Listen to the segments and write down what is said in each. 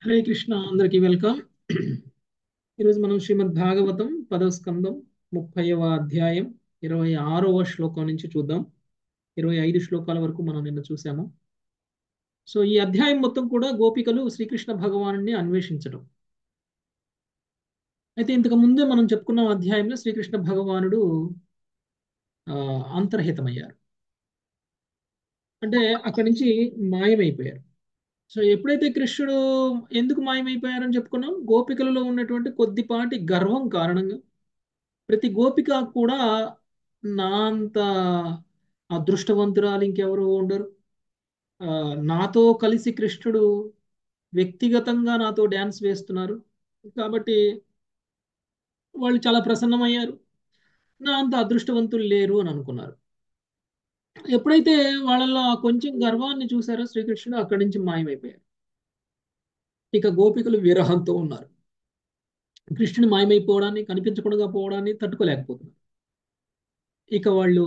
హరే కృష్ణ అందరికీ వెల్కమ్ ఈరోజు మనం శ్రీమద్ భాగవతం పదవ స్కందం ముప్పైవ అధ్యాయం ఇరవై ఆరవ శ్లోకం నుంచి చూద్దాం ఇరవై ఐదు శ్లోకాల వరకు మనం నిన్న చూసాము సో ఈ అధ్యాయం మొత్తం కూడా గోపికలు శ్రీకృష్ణ భగవాను అన్వేషించడం అయితే ఇంతకు ముందే మనం చెప్పుకున్న అధ్యాయంలో శ్రీకృష్ణ భగవానుడు ఆ, అంతర్హితమయ్యారు అంటే అక్కడి నుంచి మాయమైపోయారు సో ఎప్పుడైతే కృష్ణుడు ఎందుకు మాయమైపోయారని చెప్పుకున్నాం గోపికలలో ఉన్నటువంటి కొద్దిపాటి గర్వం కారణంగా ప్రతి గోపిక కూడా నా అంత అదృష్టవంతురాలు ఇంకెవరు ఉండరు ఆ, నాతో కలిసి కృష్ణుడు వ్యక్తిగతంగా నాతో డ్యాన్స్ వేస్తున్నారు కాబట్టి వాళ్ళు చాలా ప్రసన్నమయ్యారు నా అంత అదృష్టవంతులు లేరు అని అనుకున్నారు ఎప్పుడైతే వాళ్ళలో ఆ కొంచెం గర్వాన్ని చూసారో శ్రీకృష్ణుడు అక్కడి నుంచి మాయమైపోయారు ఇక గోపికలు విరహంతో ఉన్నారు కృష్ణుని మాయమైపోవడాన్ని కనిపించకుండా పోవడాన్ని తట్టుకోలేకపోతున్నారు ఇక వాళ్ళు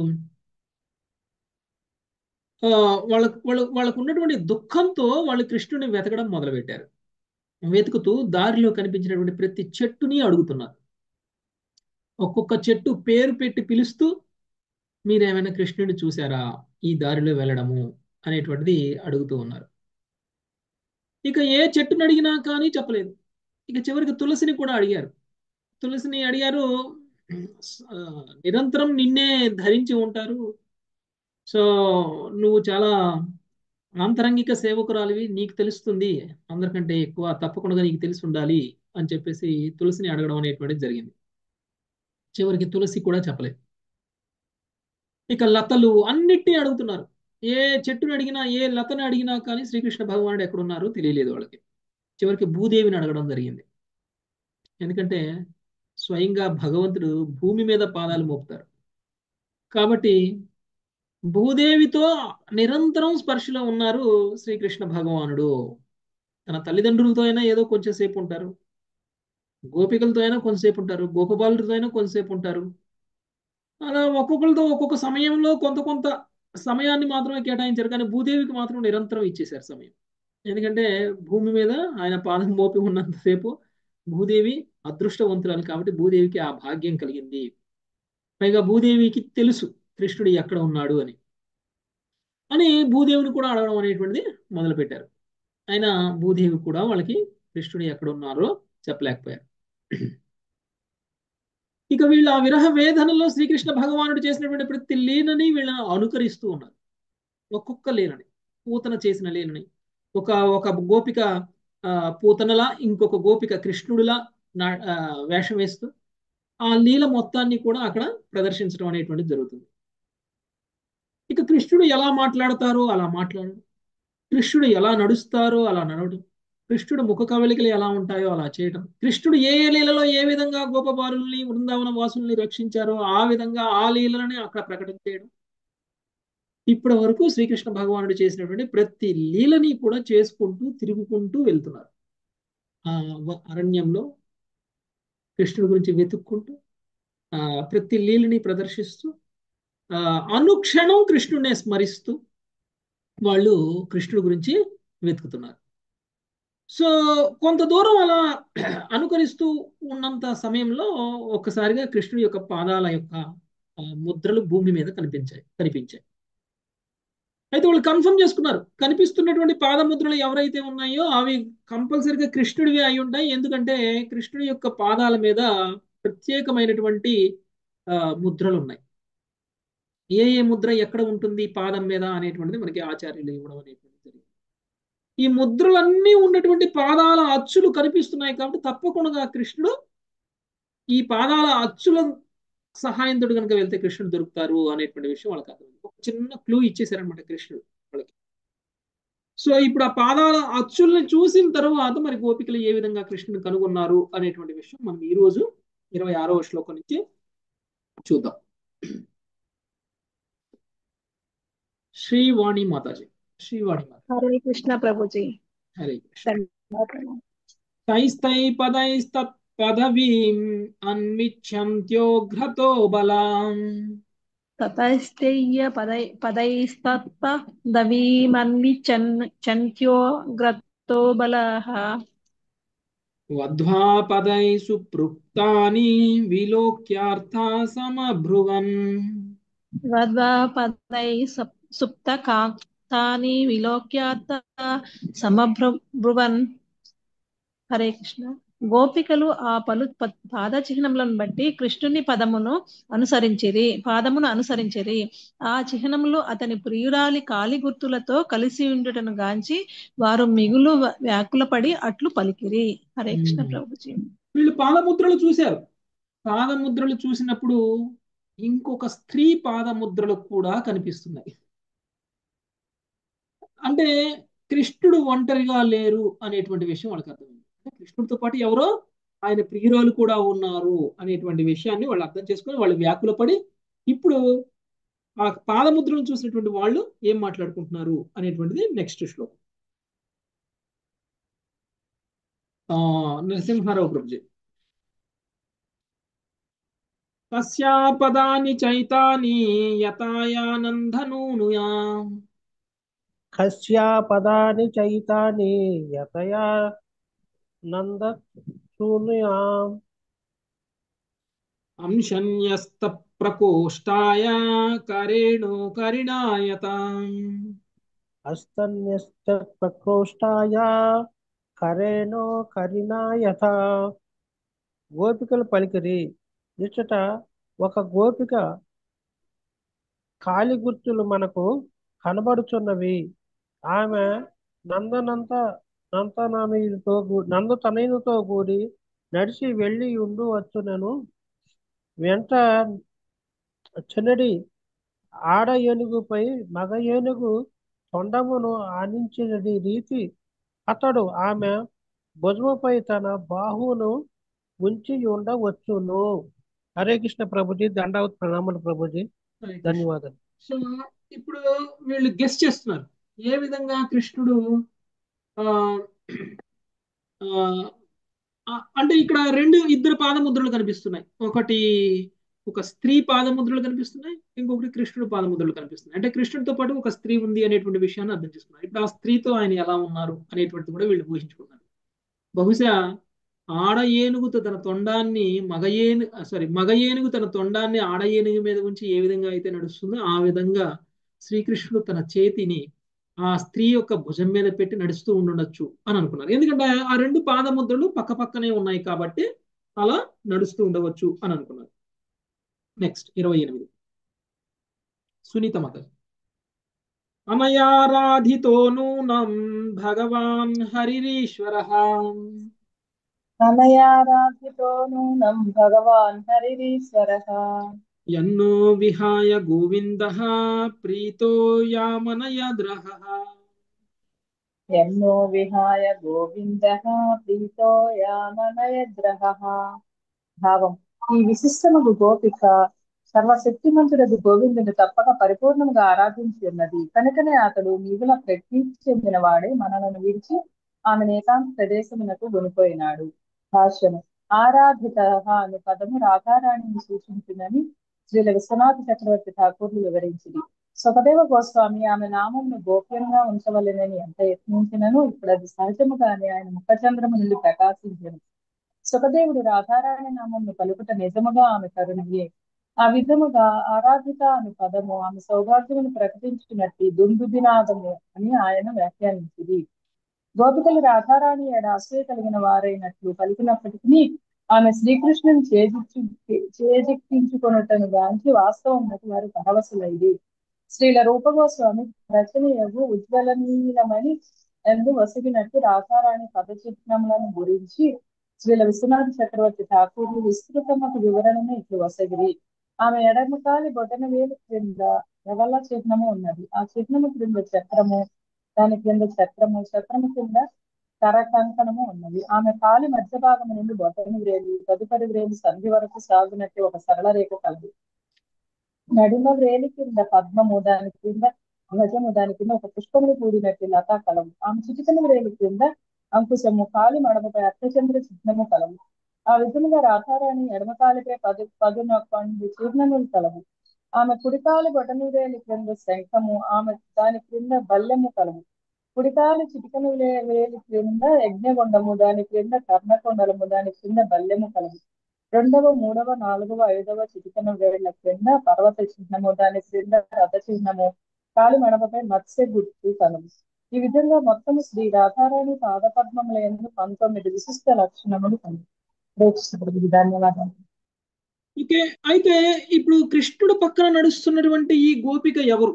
ఆ, వాళ్ళకు వాళ్ళ వాళ్ళకు ఉన్నటువంటి దుఃఖంతో వాళ్ళు కృష్ణుని వెతకడం మొదలుపెట్టారు వెతుకుతూ దారిలో కనిపించినటువంటి ప్రతి చెట్టుని అడుగుతున్నారు ఒక్కొక్క చెట్టు పేరు పెట్టి పిలుస్తూ మీరేమైనా కృష్ణుడిని చూసారా ఈ దారిలో వెళ్ళడము అనేటువంటిది అడుగుతూ ఉన్నారు ఇక ఏ చెట్టుని అడిగినా కానీ చెప్పలేదు ఇక చివరికి తులసిని కూడా అడిగారు తులసిని అడిగారు ఆ, నిరంతరం నిన్నే ధరించి ఉంటారు సో నువ్వు చాలా ఆంతరంగిక సేవకురాలివి నీకు తెలుస్తుంది అందరికంటే ఎక్కువ తప్పకుండా నీకు తెలిసి ఉండాలి అని చెప్పేసి తులసిని అడగడం అనేటువంటిది జరిగింది చివరికి తులసి కూడా చెప్పలేదు ఇక లతలు అన్నిటినీ అడుగుతున్నారు ఏ చెట్టుని అడిగినా ఏ లతని అడిగినా కానీ శ్రీకృష్ణ భగవానుడు ఎక్కడున్నారో తెలియలేదు వాళ్ళకి చివరికి భూదేవిని అడగడం జరిగింది ఎందుకంటే స్వయంగా భగవంతుడు భూమి మీద పాదాలు మోపుతారు కాబట్టి భూదేవితో నిరంతరం స్పర్శలో ఉన్నారు శ్రీకృష్ణ భగవానుడు తన తల్లిదండ్రులతో అయినా ఏదో కొంచెం సేపు ఉంటారు గోపికలతో అయినా కొంతసేపు ఉంటారు గోపబాలుడితో అయినా కొంతసేపు ఉంటారు అలా ఒక్కొక్కరితో ఒక్కొక్క సమయంలో కొంత కొంత సమయాన్ని మాత్రమే కేటాయించారు కానీ భూదేవికి మాత్రం నిరంతరం ఇచ్చేశారు సమయం ఎందుకంటే భూమి మీద ఆయన పాదం మోపి ఉన్నంతసేపు భూదేవి అదృష్టవంతురాలు కాబట్టి భూదేవికి ఆ భాగ్యం కలిగింది పైగా భూదేవికి తెలుసు కృష్ణుడు ఎక్కడ ఉన్నాడు అని అని భూదేవిని కూడా అడగడం అనేటువంటిది మొదలుపెట్టారు అయినా భూదేవి కూడా వాళ్ళకి కృష్ణుడు ఎక్కడ ఉన్నారో చెప్పలేకపోయారు ఇక వీళ్ళ ఆ విరహ వేదనలో శ్రీకృష్ణ భగవానుడు చేసినటువంటి ప్రతి లీనని వీళ్ళని అనుకరిస్తూ ఉన్నారు ఒక్కొక్క లీనని పూతన చేసిన లీనని ఒక ఒక గోపిక ఆ, పూతనలా ఇంకొక గోపిక కృష్ణుడిలా నా ఆ, వేషం వేస్తూ ఆ లీల మొత్తాన్ని కూడా అక్కడ ప్రదర్శించడం అనేటువంటిది జరుగుతుంది ఇక కృష్ణుడు ఎలా మాట్లాడతారో అలా మాట్లాడడం కృష్ణుడు ఎలా నడుస్తారో అలా నడవడం కృష్ణుడు ముఖ కవలికలు ఎలా ఉంటాయో అలా చేయడం కృష్ణుడు ఏ ఏ లీలలో ఏ విధంగా గోపబాలుల్ని వృందావన వాసుల్ని రక్షించారో ఆ విధంగా ఆ లీలలని అక్కడ ప్రకటన చేయడం ఇప్పటి వరకు శ్రీకృష్ణ భగవానుడు చేసినటువంటి ప్రతి లీలని కూడా చేసుకుంటూ తిరుగుకుంటూ వెళ్తున్నారు ఆ వ- అరణ్యంలో కృష్ణుడి గురించి వెతుక్కుంటూ ఆ ప్రతి లీలని ప్రదర్శిస్తూ ఆ అనుక్షణం కృష్ణుడిని స్మరిస్తూ వాళ్ళు కృష్ణుడి గురించి వెతుకుతున్నారు సో కొంత దూరం అలా అనుకరిస్తూ ఉన్నంత సమయంలో ఒక్కసారిగా కృష్ణుడి యొక్క పాదాల యొక్క ఆ, ముద్రలు భూమి మీద కనిపించాయి కనిపించాయి అయితే వాళ్ళు కన్ఫర్మ్ చేసుకున్నారు కనిపిస్తున్నటువంటి పాదముద్రలు ఎవరైతే ఉన్నాయో అవి కంపల్సరిగా కృష్ణుడివి అయి ఉంటాయి ఎందుకంటే కృష్ణుడి యొక్క పాదాల మీద ప్రత్యేకమైనటువంటి ఆ, ముద్రలు ఉన్నాయి ఏ ఏ ముద్ర ఎక్కడ ఉంటుంది పాదం మీద అనేటువంటిది మనకి ఆచార్యులు ఇవ్వడం అనేటువంటిది జరిగింది ఈ ముద్రలన్నీ ఉన్నటువంటి పాదాల అచ్చులు కనిపిస్తున్నాయి కాబట్టి తప్పకుండా కృష్ణుడు ఈ పాదాల అచ్చుల సహాయంతో కనుక వెళ్తే కృష్ణుడు దొరుకుతారు అనేటువంటి విషయం వాళ్ళకి అర్థమైంది ఒక చిన్న క్లూ ఇచ్చేసారనమాట కృష్ణుడు వాళ్ళకి సో ఇప్పుడు ఆ పాదాల అచ్చుల్ని చూసిన తర్వాత మరి గోపికలు ఏ విధంగా కృష్ణుని కనుగొన్నారు అనేటువంటి విషయం మనం ఈ రోజు ఇరవై ఆరవ శ్లోకం నుంచి చూద్దాం శ్రీవాణి మాతాజీ శ్రీవాణి మాత హరే కృష్ణ ప్రభుజీ హరే కృష్ణ ధన్యవాదాలు. తైస్తై పదైస్తత్ పదవీం అన్విచ్యంత్యోఘ్రతో బలాం తతస్థేయ పదై పదైస్తత్ప దవీమన్వి చన్ చంత్యో గ్రతో బలః వధ్వాపదై సుపృక్తాని విలోక్యార్థ సమభ్రువన్ వద్వా పదై సప్- సుప్త కాంతాని విలోక్యాత సమభ్రువన్ హరే కృష్ణ గోపికలు ఆ పలు ప- పాద చిహ్నములను బట్టి కృష్ణుని పదమును అనుసరించిరి పాదమును అనుసరించిరి ఆ చిహ్నములు అతని ప్రియురాలి కాలి గుర్తులతో కలిసి ఉండుటను గాంచి వారు మిగులు వ- వ్యాకులపడి అట్లు పలికిరి హరే కృష్ణ మ్మ్. ప్రభుజీ వీళ్ళు పాదముద్రలు చూశారు పాదముద్రలు చూసినప్పుడు ఇంకొక స్త్రీ పాదముద్రలు కూడా కనిపిస్తున్నాయి అంటే కృష్ణుడు ఒంటరిగా లేరు అనేటువంటి విషయం వాళ్ళకి అర్థమైంది అంటే కృష్ణుడితో పాటు ఎవరో ఆయన ప్రియురాలు కూడా ఉన్నారు అనేటువంటి విషయాన్ని వాళ్ళు అర్థం చేసుకొని వాళ్ళు వ్యాకులపడి ఇప్పుడు ఆ పాదముద్రను చూసినటువంటి వాళ్ళు ఏం మాట్లాడుకుంటున్నారు అనేటువంటిది నెక్స్ట్ శ్లోకం ఆ నరసింహారావు ప్రభుజీ తస్యాపదాని చైతాని యతాయానందనూనుయా కస్యాపదాని చైతాని యతయా నందూనుయాం అంశన్యస్త ప్రకోష్టాయ కరేణో కరిణాయత అస్తన్యశ్చ ప్రకోష్టాయ కరేణో కరిణాయథ గోపికలు పలికిరి ఇచ్చట ఒక గోపిక కాలి గుర్తులు మనకు కనబడుచున్నవి ఆమె నందనంత నందనమయులతో కూ- నందతనయునితో కూడి నడిచి వెళ్ళి ఉండు వచ్చునను వెంట చిన్నడి ఆడ ఏనుగుపై మగ ఏనుగు తొండమును ఆనించిన రీతి అతడు ఆమె భుజముపై తన బాహువును ఉంచి ఉండవచ్చును హరే కృష్ణ ప్రభుజీ దండావత్ ప్రణామాలు ప్రభుజీ ధన్యవాదాలు సో ఇప్పుడు వీళ్ళు గెస్ట్ చేస్తున్నారు ఏ విధంగా కృష్ణుడు ఆ ఆ, ఆ, అంటే ఇక్కడ రెండు ఇద్దరు పాదముద్రలు కనిపిస్తున్నాయి ఒకటి ఒక స్త్రీ పాదముద్రలు కనిపిస్తున్నాయి ఇంకొకటి కృష్ణుడు పాదముద్రలు కనిపిస్తున్నాయి అంటే కృష్ణుడితో పాటు ఒక స్త్రీ ఉంది అనేటువంటి విషయాన్ని అర్థం చేసుకున్నారు ఇప్పుడు ఆ స్త్రీతో ఆయన ఎలా ఉన్నారు అనేటువంటిది కూడా వీళ్ళు ఊహించుకున్నారు బహుశా ఆడ ఏనుగుతో తన తొండాన్ని మగ ఏను సారీ మగ ఏనుగు తన తొండాన్ని ఆడ ఏనుగు మీద ఉంచి ఏ విధంగా అయితే నడుస్తుందో ఆ విధంగా శ్రీకృష్ణుడు తన చేతిని ఆ స్త్రీ యొక్క భుజం మీద పెట్టి నడుస్తూ ఉండుండొచ్చు అని అనుకున్నారు ఎందుకంటే ఆ రెండు పాదముద్రలు పక్క పక్కనే ఉన్నాయి కాబట్టి అలా నడుస్తూ ఉండవచ్చు అని అనుకున్నారు నెక్స్ట్ ఇరవై ఎనిమిది సునీత మత అనయారాధితో నూనం భగవాన్ హరిరీశ్వర అనయారాధితో నూనం భగవాన్ హరిరీశ్వరः యన్నో విహాయ గోవింద ప్రీతో యామనయద్రహ ఎన్నో విహాయ గోవిందః ప్రీతో యామనయద్రహः భావం ఈ విశిష్టముగు గోపిక సర్వశక్తిమంతుడది గోవిందుని తప్పక పరిపూర్ణంగా ఆరాధించి ఉన్నది కనుకనే అతడు మిగుల ప్రకృతి చెందిన వాడే మనలను విడిచి ఆమె ఏకాంత ప్రదేశమునకు కొనిపోయినాడు భాష్యము ఆరాధిత అనే పదము రాధారాణిని సూచించిందని శ్రీల విశ్వనాథ చక్రవర్తి ఠాకూర్లు వివరించింది సుఖదేవ గోస్వామి ఆమె నామంను గోప్యంగా ఉంచవలెనని ఎంత యత్నించినను ఇప్పుడు అది సహజముగానే ఆయన ముఖచంద్రము నుండి ప్రకాశించను సుఖదేవుడు రాధారాణి నామంను పలుకుట నిజముగా ఆమె కరుణయే ఆ విధముగా ఆరాధిత అనే పదము ఆమె సౌభాగ్యమును ప్రకటించినట్టు దుందుదినాదము అని ఆయన వ్యాఖ్యానించింది గోపికలు రాధారాణి ఏడ అసూయ కలిగిన వారైనట్లు పలికినప్పటికీ ఆమె శ్రీకృష్ణుని చేజిక్కి చేజిక్కించుకొనుటను గాంచి వాస్తవం వారు పరవశులైది శ్రీల రూపగోస్వామి రచనయగు ఉజ్వలనీయమని ఎందు వసిగినట్టు రాధారాణి పదచిహ్నములను గురించి శ్రీల విశ్వనాథ చక్రవర్తి ఠాకూర్లు విస్తృతమకు వివరణను ఇట్లు వసగిరి ఆమె ఎడమకాలి బొటన వేలు క్రింద రవల చిహ్నము ఉన్నది ఆ చిహ్నము క్రింద చక్రము దాని క్రింద చక్రము చక్రము కింద కరకంకణము ఉన్నది ఆమె కాలి మధ్య భాగం నుండి బొటన వ్రేలు తదుపరి వ్రేలు సంధి వరకు సాగునట్టు ఒక సరళ రేఖ కలదు నడిమ వ్రేలి కింద పద్మము దాని కింద ధ్వజము దాని కింద ఒక పుష్పములు కూడినట్టు లతా కలవు ఆమె చిటికన వ్రేలి కింద అంకుశము కాలి మడమపై అర్థచంద్ర చిహ్నము కలవు ఆ విధముగా రాధారాణి ఎడమకాలిపై పదు పదున పండు చిహ్నములు కలవు ఆమె కుడికాలి బొటనవేలి క్రింద శంఖము ఆమె దాని క్రింద బల్లెము కలవు కుడికాలు చిటికను వే- వేలి క్రింద యజ్ఞగొండము దాని క్రింద కర్ణకొండలము దాని క్రింద బల్లెము కలదు రెండవ మూడవ నాలుగవ ఐదవ చిటికను వేళ్ల క్రింద పర్వత చిహ్నము దాని క్రింద రథ చిహ్నము కాలి మడపపై మత్స్య గుర్తు కలదు ఈ విధంగా మొత్తము శ్రీ రాధారాణి పాదపద్మముల ఎందు పంతొమ్మిది విశిష్ట లక్షణములు కలవు ప్రేక్షకుడికి ధన్యవాదాలు ఓకే అయితే ఇప్పుడు కృష్ణుడు పక్కన నడుస్తున్నటువంటి ఈ గోపిక ఎవరు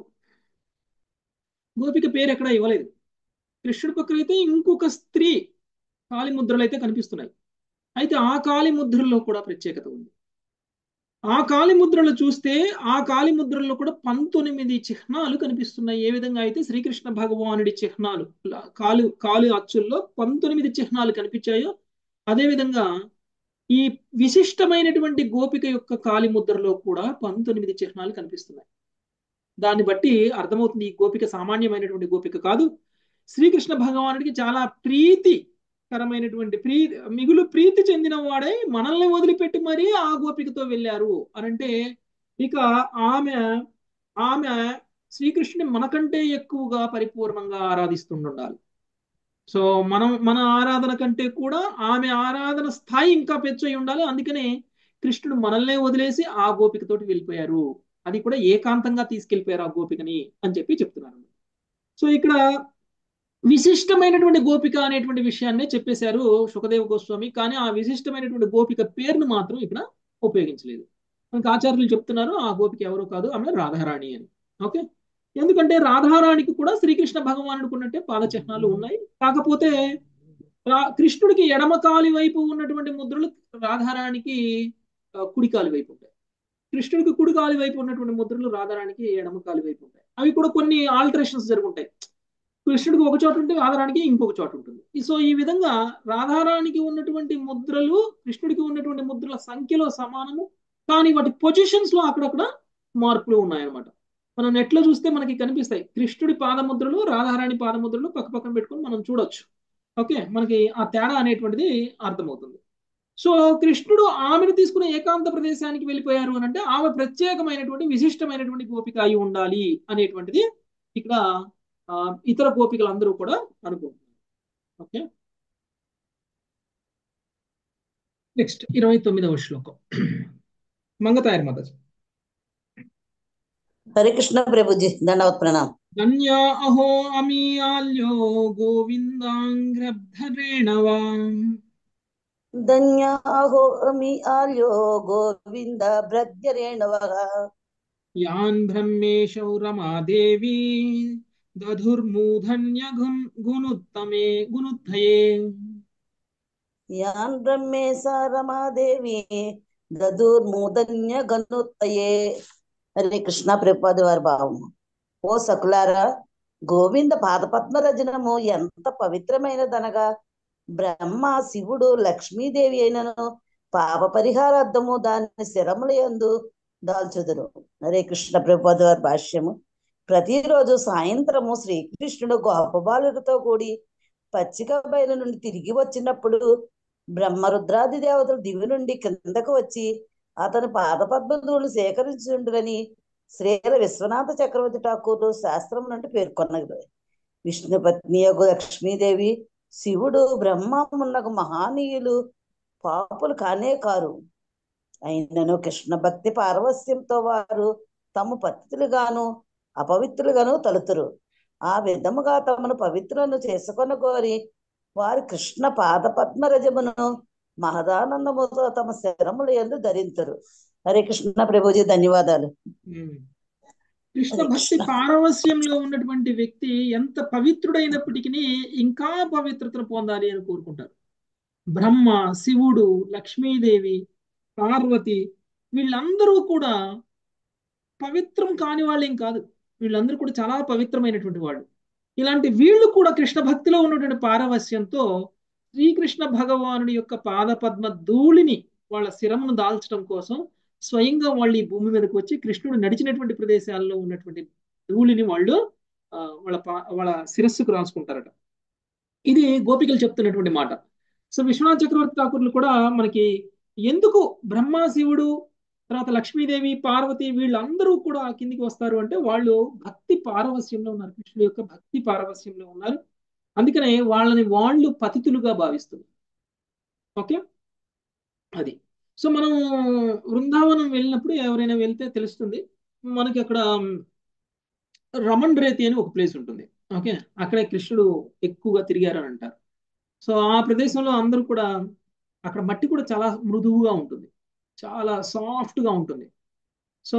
గోపిక పేరు ఎక్కడ ఇవ్వలేదు కృష్ణుడి పక్కన అయితే ఇంకొక స్త్రీ కాలి ముద్రలు అయితే కనిపిస్తున్నాయి అయితే ఆ కాలి ముద్రల్లో కూడా ప్రత్యేకత ఉంది ఆ కాలి ముద్రలు చూస్తే ఆ కాలి ముద్రల్లో కూడా పంతొమ్మిది చిహ్నాలు కనిపిస్తున్నాయి ఏ విధంగా అయితే శ్రీకృష్ణ భగవానుడి చిహ్నాలు లా- కాలు కాలు అచ్చుల్లో పంతొమ్మిది చిహ్నాలు కనిపించాయో అదేవిధంగా ఈ విశిష్టమైనటువంటి గోపిక యొక్క కాలి ముద్రలో కూడా పంతొమ్మిది చిహ్నాలు కనిపిస్తున్నాయి దాన్ని బట్టి అర్థమవుతుంది ఈ గోపిక సామాన్యమైనటువంటి గోపిక కాదు శ్రీకృష్ణ భగవానుడికి చాలా ప్రీతికరమైనటువంటి ప్రీ మిగులు ప్రీతి చెందిన వాడై మనల్ని వదిలిపెట్టి మరీ ఆ గోపికతో వెళ్ళారు అనంటే ఇక ఆమె ఆమె శ్రీకృష్ణుని మనకంటే ఎక్కువగా పరిపూర్ణంగా ఆరాధిస్తుండాలి సో మనం మన ఆరాధన కంటే కూడా ఆమె ఆరాధన స్థాయి ఇంకా పెచ్చయి ఉండాలి అందుకనే కృష్ణుడు మనల్నే వదిలేసి ఆ గోపికతోటి వెళ్ళిపోయారు అది కూడా ఏకాంతంగా తీసుకెళ్ళిపోయారు ఆ గోపికని అని చెప్పి చెప్తున్నారు సో ఇక్కడ విశిష్టమైనటువంటి గోపిక అనేటువంటి విషయాన్నే చెప్పేశారు సుఖదేవ గోస్వామి కానీ ఆ విశిష్టమైనటువంటి గోపిక పేరును మాత్రం ఇక్కడ ఉపయోగించలేదు మనకి ఆచార్యులు చెప్తున్నారు ఆ గోపిక ఎవరో కాదు ఆమె రాధారాణి అని ఓకే ఎందుకంటే రాధారాణికి కూడా శ్రీకృష్ణ భగవానుడికి ఉన్నట్టే పాద చిహ్నాలు ఉన్నాయి కాకపోతే రా- కృష్ణుడికి ఎడమ కాలి వైపు ఉన్నటువంటి ముద్రలు రాధారాణికి ఆ, కుడి కాలి వైపు ఉంటాయి కృష్ణుడికి కుడి కాలి వైపు ఉన్నటువంటి ముద్రలు రాధారాణికి ఎడమ కాలి వైపు ఉంటాయి అవి కూడా కొన్ని ఆల్టరేషన్స్ జరుగుంటాయి కృష్ణుడికి ఒక చోట ఉంటే రాధారాణికి ఇంకొక చోట ఉంటుంది సో ఈ విధంగా రాధారాణికి ఉన్నటువంటి ముద్రలు కృష్ణుడికి ఉన్నటువంటి ముద్రల సంఖ్యలో సమానము కానీ వాటి పొజిషన్స్ లో అక్కడక్కడ మార్పులు ఉన్నాయన్నమాట మనం నెట్ లో చూస్తే మనకి కనిపిస్తాయి కృష్ణుడి పాదముద్రలు రాధారాణి పాదముద్రలు పక్క పక్కన పెట్టుకొని మనం చూడొచ్చు ఓకే మనకి ఆ తేడా అనేటువంటిది అర్థమవుతుంది సో కృష్ణుడు ఆమెను తీసుకుని ఏకాంత ప్రదేశానికి వెళ్ళిపోయారు అని అంటే ఆమె ప్రత్యేకమైనటువంటి విశిష్టమైనటువంటి గోపిక అయి ఉండాలి అనేటువంటిది ఇక్కడ ఆ, ఇతర గోపికలందరూ కూడా అనుకుంటున్నారు ఓకే నెక్స్ట్ ఇరవై తొమ్మిదవ శ్లోకం మంగతాయర్ మాతాజీ హరే కృష్ణ ప్రభుజీ దండవత్ ప్రణామ్ ధన్యా అహో అమీయాల్యో గోవిందాంగ్రబ్ధరేణవా ధన్యాహో అమి ఆల్యో గోవింద భ్రద్యరేణవః యాన్ బ్రహ్మేశౌ రమాదేవి దధుర్మూధన్య గున్ గునుత్తమే గునుత్తయే యాన్ బ్రహ్మే సా రమాదేవి దదుర్మూదన్య గనుత్తయే హరే కృష్ణ ప్రభుపాద వారి భావము ఓ సకులారా గోవింద పాదపద్మ రజనము ఎంత పవిత్రమైనదనగా బ్రహ్మ శివుడు లక్ష్మీదేవి అయినను పాప పరిహారార్థము దాని శిరముల యందు దాల్చుదురు హరే కృష్ణ ప్రభుపాద వారి భాష్యము ప్రతిరోజు సాయంత్రము శ్రీకృష్ణుడు గోపబాలులతో కూడి పచ్చిక బయలు నుండి తిరిగి వచ్చినప్పుడు బ్రహ్మరుద్రాది దేవతలు దివి నుండి కిందకు వచ్చి అతని పాదపద్మధువులు సేకరించుండురని శ్రీల విశ్వనాథ చక్రవర్తి ఠాకూరు శాస్త్రం నుండి పేర్కొన్నది విష్ణు పత్ని యొక్క లక్ష్మీదేవి శివుడు బ్రహ్మమున్నకు మహానీయులు పాపులు కానే కారు అయినను కృష్ణ భక్తి పారవస్యంతో వారు తమ పతితులుగాను అపవిత్రులుగాను తలుతురు ఆ విధముగా తమను పవిత్రులను చేసుకొని కోరి వారి కృష్ణ పాద పద్మరజమును మహదానందముతో తమ శరములు ఎందు ధరింతురు హరే కృష్ణ ప్రభుజీ ధన్యవాదాలు ఉమ్. కృష్ణ హరే భక్తి కృష్ణ. పారవస్యంలో ఉన్నటువంటి వ్యక్తి ఎంత పవిత్రుడైనప్పటికీ ఇంకా పవిత్రతను పొందాలి అని కోరుకుంటారు బ్రహ్మ శివుడు లక్ష్మీదేవి పార్వతి వీళ్ళందరూ కూడా పవిత్రం కాని వాళ్ళేం కాదు వీళ్ళందరూ కూడా చాలా పవిత్రమైనటువంటి వాళ్ళు ఇలాంటి వీళ్ళు కూడా కృష్ణ భక్తిలో ఉన్నటువంటి పారవస్యంతో శ్రీకృష్ణ భగవానుడి యొక్క పాదపద్మ ధూళిని వాళ్ళ శిరమును దాల్చడం కోసం స్వయంగా వాళ్ళు ఈ భూమి మీదకి వచ్చి కృష్ణుడు నడిచినటువంటి ప్రదేశాల్లో ఉన్నటువంటి ధూళిని వాళ్ళు ఆ, వాళ్ళ పా- వాళ్ళ శిరస్సుకు రాసుకుంటారట ఇది గోపికలు చెప్తున్నటువంటి మాట సో విశ్వనాథ చక్రవర్తి ఠాకూర్లు కూడా మనకి ఎందుకు బ్రహ్మ శివుడు తర్వాత లక్ష్మీదేవి పార్వతి వీళ్ళందరూ కూడా కిందికి వస్తారు అంటే వాళ్ళు భక్తి పారవస్యంలో ఉన్నారు కృష్ణుడు యొక్క భక్తి పారవస్యంలో ఉన్నారు అందుకనే వాళ్ళని వాళ్ళు పతితులుగా భావిస్తున్నారు ఓకే అది సో మనం బృందావనం వెళ్ళినప్పుడు ఎవరైనా వెళ్తే తెలుస్తుంది మనకి అక్కడ రమణ్ రేతి అని ఒక ప్లేస్ ఉంటుంది ఓకే అక్కడే కృష్ణుడు ఎక్కువగా తిరిగారు అని అంటారు సో ఆ ప్రదేశంలో అందరూ కూడా అక్కడ మట్టి కూడా చాలా మృదువుగా ఉంటుంది చాలా సాఫ్ట్గా ఉంటుంది సో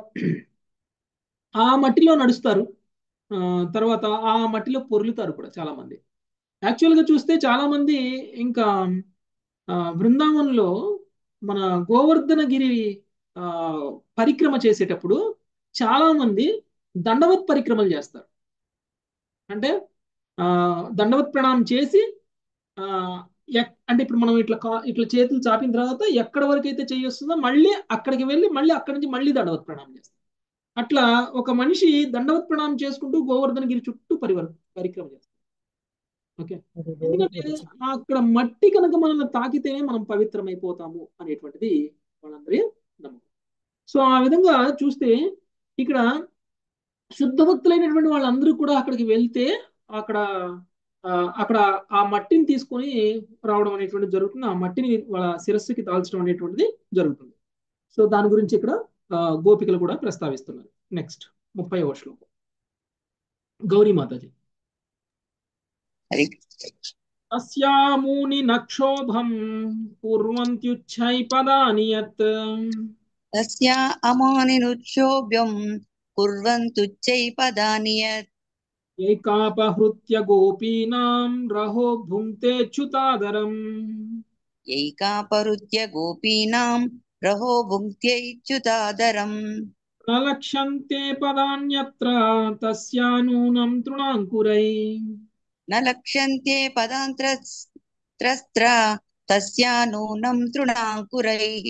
ఆ మట్టిలో నడుస్తారు ఆ, తర్వాత ఆ మట్టిలో పొర్లుతారు కూడా చాలా మంది యాక్చువల్గా చూస్తే చాలా మంది ఇంకా ఆ, బృందావనంలో మన గోవర్ధనగిరి ఆ, పరిక్రమ చేసేటప్పుడు చాలా మంది దండవత్ పరిక్రమలు చేస్తారు అంటే ఆ, దండవత్ ప్రణామం చేసి ఆ, ఎక్- అంటే ఇప్పుడు మనం ఇట్లా కా- ఇట్లా చేతులు చాపిన తర్వాత ఎక్కడ వరకు అయితే చెయ్యి వస్తుందో మళ్ళీ అక్కడికి వెళ్ళి మళ్ళీ అక్కడి నుంచి మళ్ళీ దండవత్ ప్రణామం చేస్తారు అట్లా ఒక మనిషి దండవత్ ప్రణామం చేసుకుంటూ గోవర్ధనగిరి చుట్టూ పరివర్ పరిక్రమ చేస్తారు ఓకే ఎందుకంటే అక్కడ మట్టి కనుక మనల్ని తాకితేనే మనం పవిత్రమైపోతాము అనేటువంటిది వాళ్ళందరి నమ్మకం సో ఆ విధంగా చూస్తే ఇక్కడ శుద్ధ భక్తులైనటువంటి వాళ్ళందరూ కూడా అక్కడికి వెళ్తే అక్కడ ఆ, అక్కడ ఆ మట్టిని తీసుకొని రావడం అనేటువంటిది జరుగుతుంది ఆ మట్టిని వాళ్ళ శిరస్సుకి దాల్చడం అనేటువంటిది జరుగుతుంది సో దాని గురించి ఇక్కడ ఆ, గోపికలు కూడా ప్రస్తావిస్తున్నారు నెక్స్ట్ ముప్పై శ్లోకం గౌరీ మాతాజీ హరి తస్యామూని నక్షోభం కుర్వంత్యుచ్చై పదాని యత్ తస్యా అమానినుక్షోభ్యం కుర్వంతుచ్చై పదాని యత్ ఏకాపహృత్య గోపీనాం రహో భుంక్తే చ్యుతాదరం యైకాపరుత్య గోపీనాం రహో భుంక్త్యైచ్యుతాదరం న లక్ష్యంతే పదాన్యత్ర తస్యానూనం తృణాంకురై న లక్ష్యంతే పదాంత్రస్త్ర తస్యా నూనం తృణాంకురైః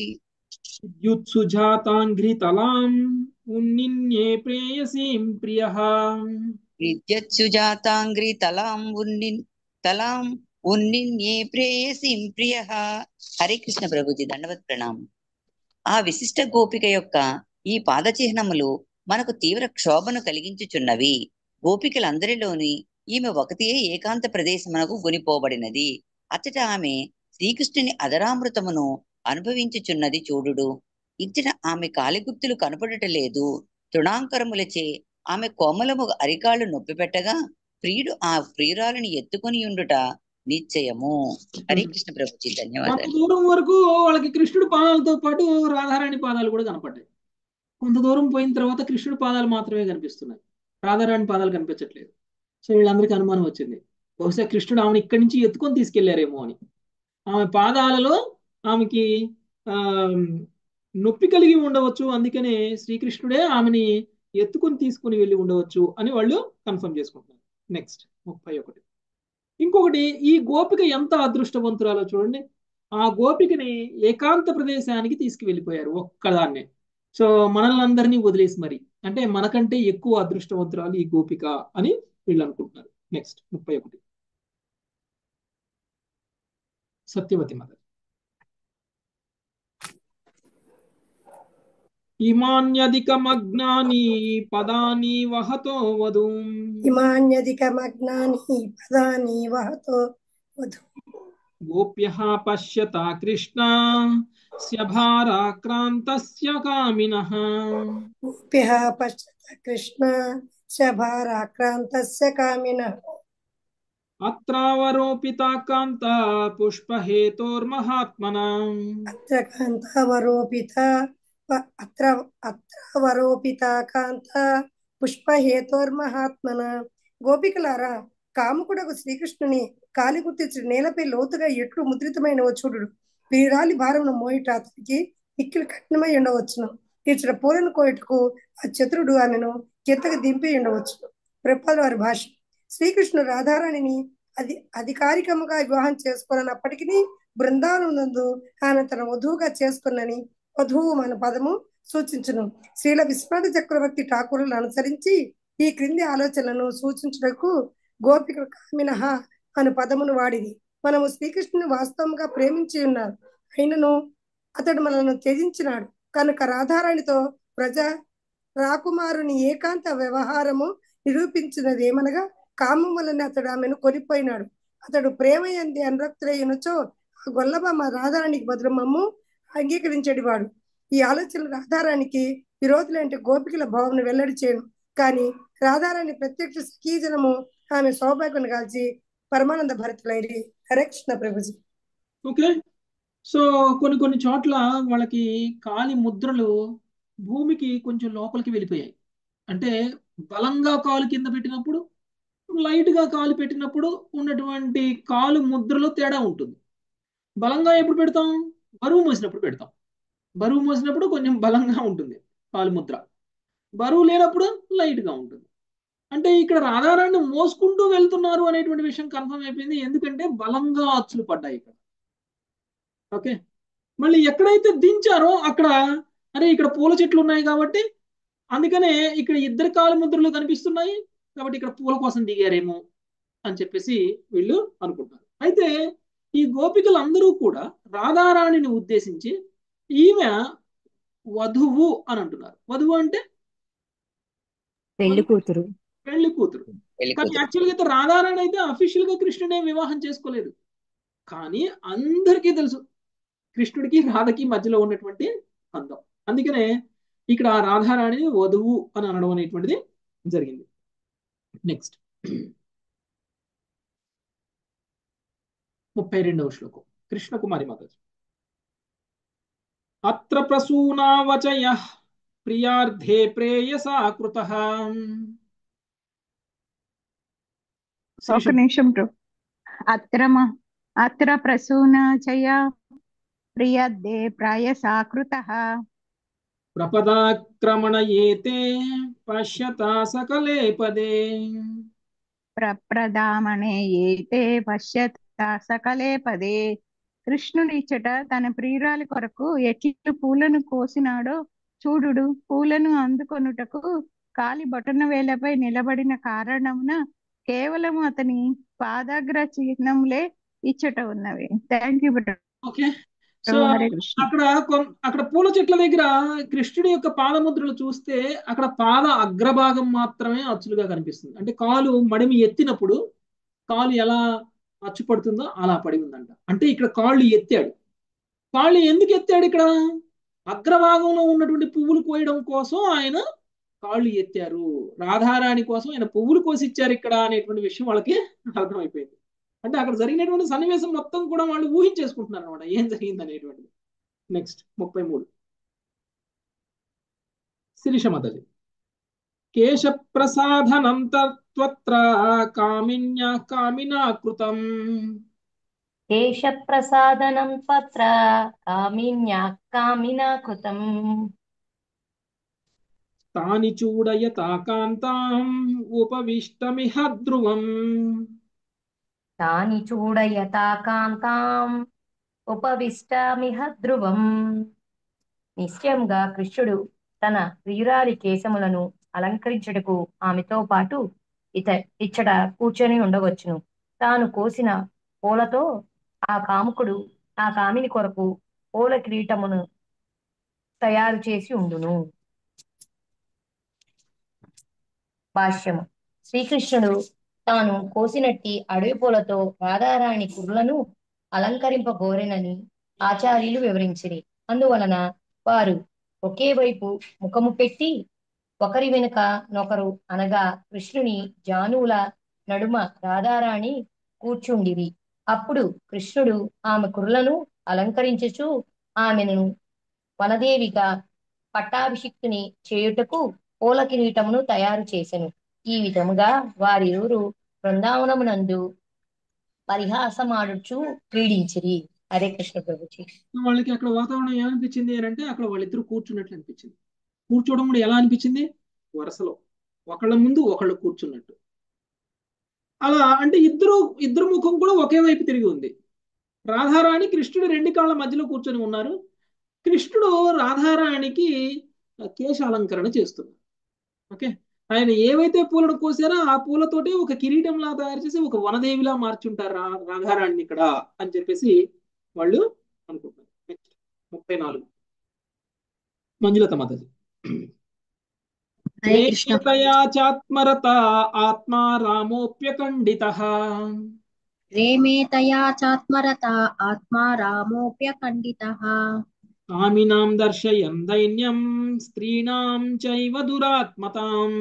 విద్యుత్సుజాతాంఘ్రితలాం ఉన్నిన్యే ప్రేయసీం ప్రియః విద్యత్సుజాతాంగ్రి తలాం ఉన్ని తలాం ఉన్నిన్యే ప్రేయసిం ప్రియః హరే కృష్ణ ప్రభుజీ దండవత్ ప్రణామం ఆ విశిష్ట గోపిక యొక్క ఈ పాద చిహ్నములు మనకు తీవ్ర క్షోభను కలిగించుచున్నవి గోపికలందరిలోని ఈమె ఒకటియే ఏకాంత ప్రదేశమునకు గునిపోబడినది అచ్చట ఆమె శ్రీకృష్ణుని అదరామృతమును అనుభవించుచున్నది చూడుడు ఇచ్చట ఆమె కాలిగుర్తులు కనపడటలేదు తృణాంకరములచే ఆమె కోమలము అరికాళ్ళు నొప్పి పెట్టగా ప్రియుడు ఆ ప్రియురాలిని ఎత్తుకొని ఉండుట నిశ్చయము హరే కృష్ణ ప్రభుజీ కొంత ధన్యవాదాలు దూరం వరకు వాళ్ళకి కృష్ణుడి పాదాలతో పాటు రాధారాణి పాదాలు కూడా కనపడ్డాయి కొంత దూరం పోయిన తర్వాత కృష్ణుడి పాదాలు మాత్రమే కనిపిస్తున్నాయి రాధారాణి పాదాలు కనిపించట్లేదు సో వీళ్ళందరికీ అనుమానం వచ్చింది బహుశా కృష్ణుడు ఆమెను ఇక్కడి నుంచి ఎత్తుకొని తీసుకెళ్లారేమో అని ఆమె పాదాలలో ఆమెకి ఆ నొప్పి కలిగి ఉండవచ్చు అందుకనే శ్రీకృష్ణుడే ఆమెని ఎత్తుకొని తీసుకుని వెళ్ళి ఉండవచ్చు అని వాళ్ళు కన్ఫర్మ్ చేసుకుంటున్నారు నెక్స్ట్ ముప్పై ఒకటి ఇంకొకటి ఈ గోపిక ఎంత అదృష్టవంతురాలో చూడండి ఆ గోపికని ఏకాంత ప్రదేశానికి తీసుకువెళ్ళిపోయారు ఒక్కదాన్నే సో మనల్ని అందరినీ వదిలేసి మరి అంటే మనకంటే ఎక్కువ అదృష్టవంతురాలు ఈ గోపిక అని వీళ్ళు అనుకుంటున్నారు నెక్స్ట్ ముప్పై ఒకటి సత్యవతి మదర్ ఇమాన్యధికమగ్నాని పదాని వహతో వధూ ఇమాన్యధికమగ్నాని పదాని వహతో వధు గోప్య పశ్యత కృష్ణ స్యభారాక్రాంతస్య కామినః గోప్యః పశ్యత కృష్ణ శభారాక్రాంతస్య కామినః అత్రావరోపితా కాంత పుష్పహేతోర్మహాత్మనా అత్ర కాంతావరోపిత ప- అత్ర అత్రావరోపిత కాంత పుష్పహేతోర్మహాత్మన గోపికలారా కాముకుడకు శ్రీకృష్ణుని కాలిగుర్తించి నేలపై లోతుగా ఎట్లు ముద్రితమైన చూడుడు వీరాలి భారమును మోయిట అతనికి ఇక్కిలి కఠినమై ఉండవచ్చును ఇచ్చట పూలను కోయటకు ఆ చతురుడు ఆమెను కిందకి దింపి ఉండవచ్చును ప్రపాల వారి భాష శ్రీకృష్ణుడు రాధారాణిని అది అధికారికముగా వివాహం చేసుకోనప్పటికీ బృందావనం నందు ఆమె తన వధువుగా చేసుకున్నని వధువు మన పదము సూచించును శ్రీల విశ్వనాథ చక్రవర్తి ఠాకూరులను అనుసరించి ఈ క్రింది ఆలోచనలను సూచించుటకు గోపిక కామినహ అను పదమును వాడిది మనము శ్రీకృష్ణుని వాస్తవంగా ప్రేమించి ఉన్నారు అయినను అతడు మనల్ని త్యజించినాడు కనుక రాధారాణితో ప్రజ రాకుమారుని ఏకాంత వ్యవహారము నిరూపించినది ఏమనగా కామం వలన అతడు ఆమెను కొనిపోయినాడు అతడు ప్రేమ ఎంది అనురక్తులైనచో ఆ గొల్లబామ రాధారానికి బదులమమ్ము అంగీకరించేటివాడు ఈ ఆలోచనలు రాధారానికి విరోధులంటే గోపికల భావన వెల్లడి చేయను కానీ రాధారాణి ప్రత్యక్ష సఖీజనము ఆమె సౌభాగ్యం కాల్చి పరమానంద భరితులైరి హరే కృష్ణ ప్రభుజీ ఓకే సో కొన్ని కొన్ని చోట్ల వాళ్ళకి కాలి ముద్రలు భూమికి కొంచెం లోపలికి వెళ్ళిపోయాయి అంటే బలంగా కాలు కింద పెట్టినప్పుడు లైట్ గా కాలు పెట్టినప్పుడు ఉన్నటువంటి కాలు ముద్రలో తేడా ఉంటుంది బలంగా ఎప్పుడు పెడతాం బరువు మోసినప్పుడు పెడతాం బరువు మోసినప్పుడు కొంచెం బలంగా ఉంటుంది కాలు ముద్ర బరువు లేనప్పుడు లైట్ గా ఉంటుంది అంటే ఇక్కడ రాధారాన్ని మోసుకుంటూ వెళ్తున్నారు అనేటువంటి విషయం కన్ఫర్మ్ అయిపోయింది ఎందుకంటే బలంగా అచ్చులు పడ్డాయి ఇక్కడ ఓకే మళ్ళీ ఎక్కడైతే దించారో అక్కడ అరే ఇక్కడ పూల చెట్లు ఉన్నాయి కాబట్టి అందుకనే ఇక్కడ ఇద్దరు కాలు ముద్రలు కనిపిస్తున్నాయి కాబట్టి ఇక్కడ పూల కోసం దిగారేమో అని చెప్పేసి వీళ్ళు అనుకుంటారు అయితే ఈ గోపికలు అందరూ కూడా రాధారాణిని ఉద్దేశించి ఈమె వధువు అని అంటున్నారు వధువు అంటే పెళ్లి కూతురు పెళ్లి కూతురు పెళ్లి కానీ కూతురు యాక్చువల్గా అయితే రాధారాణి అయితే అఫీషియల్ గా కృష్ణుడే వివాహం చేసుకోలేదు కానీ అందరికీ తెలుసు కృష్ణుడికి రాధకి మధ్యలో ఉన్నటువంటి బంధం అందుకనే ఇక్కడ ఆ రాధారాణిని వధువు అని అనడం అనేటువంటిది జరిగింది నెక్స్ట్ ముప్పై రెండవ శ్లోకం కృష్ణకుమారి మాతాజీ అత్ర ప్రసూనావచయ ప్రియార్థే ప్రేయసా కృత ఒక నిమిషం బ్రో అత్ర మ- అత్ర ప్రసూనాచయ ప్రియద్దే ప్రాయసాకృత ప్రపదాక్రమణ ఏతే పశ్యత సకలే పదే ప్రప్రదామణే ఏతే పశ్యత సకలే పదే కృష్ణుడిచ్చట తన ప్రియురాలి కొరకు ఎట్లు పూలను కోసినాడో చూడుడు పూలను అందుకొనుటకు కాలి బొటన వేలపై నిలబడిన కారణమున కేవలం అతని పాదాగ్ర చిహ్నములే ఇచ్చట ఉన్నవి thank you okay so Hare Krishna అక్కడ కొన్- అక్కడ పూల చెట్ల దగ్గర కృష్ణుడి యొక్క పాదముద్రలు చూస్తే అక్కడ పాద అగ్రభాగం మాత్రమే అచ్చులుగా కనిపిస్తుంది అంటే కాలు మడిమి ఎత్తినప్పుడు కాలు ఎలా అచ్చు పడుతుందో అలా పడి ఉందంట అంటే ఇక్కడ కాళ్ళు ఎత్తాడు కాళ్ళు ఎందుకు ఎత్తాడు ఇక్కడ అగ్రభాగంలో ఉన్నటువంటి పువ్వులు కోయడం కోసం ఆయన కాళ్ళు ఎత్తారు రాధారాణి కోసం ఆయన పువ్వులు కోసి ఇచ్చారు ఇక్కడ అనేటువంటి విషయం వాళ్ళకి అర్థమైపోయింది అంటే అక్కడ జరిగినటువంటి సన్నివేశం మొత్తం కూడా వాళ్ళు ఊహించేసుకుంటున్నారు అనమాట ఏం జరిగింది అనేటువంటిది నెక్స్ట్ ముప్పై మూడు శిరీష మదది కేశ ప్రసాదనం తత్ర కామిన్య కామినా కృతం కేశప్రసాదనం తత్ర కామిన్యా కామినా కృతం తాని చూడయతా కాంతాం ఉపవిష్టమిహ ధ్రువం తాని చూడయతా కాంతాం ఉపవిష్టామిహ ధ్రువం నిశ్చయంగా కృష్ణుడు తన ప్రియురాలి కేశములను అలంకరించుటకు ఆమెతో పాటు ఇత ఇచ్చట కూర్చొని ఉండవచ్చును తాను కోసిన పూలతో ఆ కాముకుడు ఆ కామిని కొరకు పూల కిరీటమును తయారు చేసి ఉండును భాష్యము శ్రీకృష్ణుడు తాను కోసినట్టి అడవి పూలతో రాధారాణి కుర్లను అలంకరింపగోరెనని ఆచార్యులు వివరించిరి అందువలన వారు ఒకే వైపు ముఖము పెట్టి ఒకరి వెనుక నొకరు అనగా కృష్ణుని జానువుల నడుమ రాధారాణి కూర్చుండిరి అప్పుడు కృష్ణుడు ఆమె కుర్లను అలంకరించుచు ఆమెను వనదేవిగా పట్టాభిషిక్తుని చేయుటకు పూల కిరీటమును తయారు చేసెను ఈ విధముగా వారిరువురు బృందావనమునందు పరిహాసమాడుచు క్రీడించిరి హరే కృష్ణ ప్రభుజీ వాళ్ళకి అక్కడ వాతావరణం ఏమనిపించింది అని అంటే అక్కడ వాళ్ళిద్దరు కూర్చున్నట్లు అనిపించింది కూర్చోవడం కూడా ఎలా అనిపించింది వరుసలో ఒకళ్ళ ముందు ఒకళ్ళు కూర్చున్నట్టు అలా అంటే ఇద్దరు ఇద్దరు ముఖం కూడా ఒకే వైపు తిరిగి ఉంది రాధారాణి కృష్ణుడు రెండు కాళ్ళ మధ్యలో కూర్చొని ఉన్నారు కృష్ణుడు రాధారాణికి కేశ అలంకరణ చేస్తున్నారు ఓకే ఆయన ఏవైతే పూలను కోసారో ఆ పూలతోటి ఒక కిరీటంలా తయారు చేసి ఒక వనదేవిలా మార్చుంటారు రా రాధారాణిని ఇక్కడ అని చెప్పేసి వాళ్ళు అనుకుంటున్నారు నెక్స్ట్ ముప్పై నాలుగు మంజులత మాతాజీ హరే కృష్ణ ప్రేమతయా చాత్మరత ఆత్మా రామోప్యకండిత రేమేతయా చాత్మరత ఆత్మా రామోప్యఖండిత కామినాం దర్శయన్ దైన్యం స్త్రీణాం చైవ దురాత్మతాం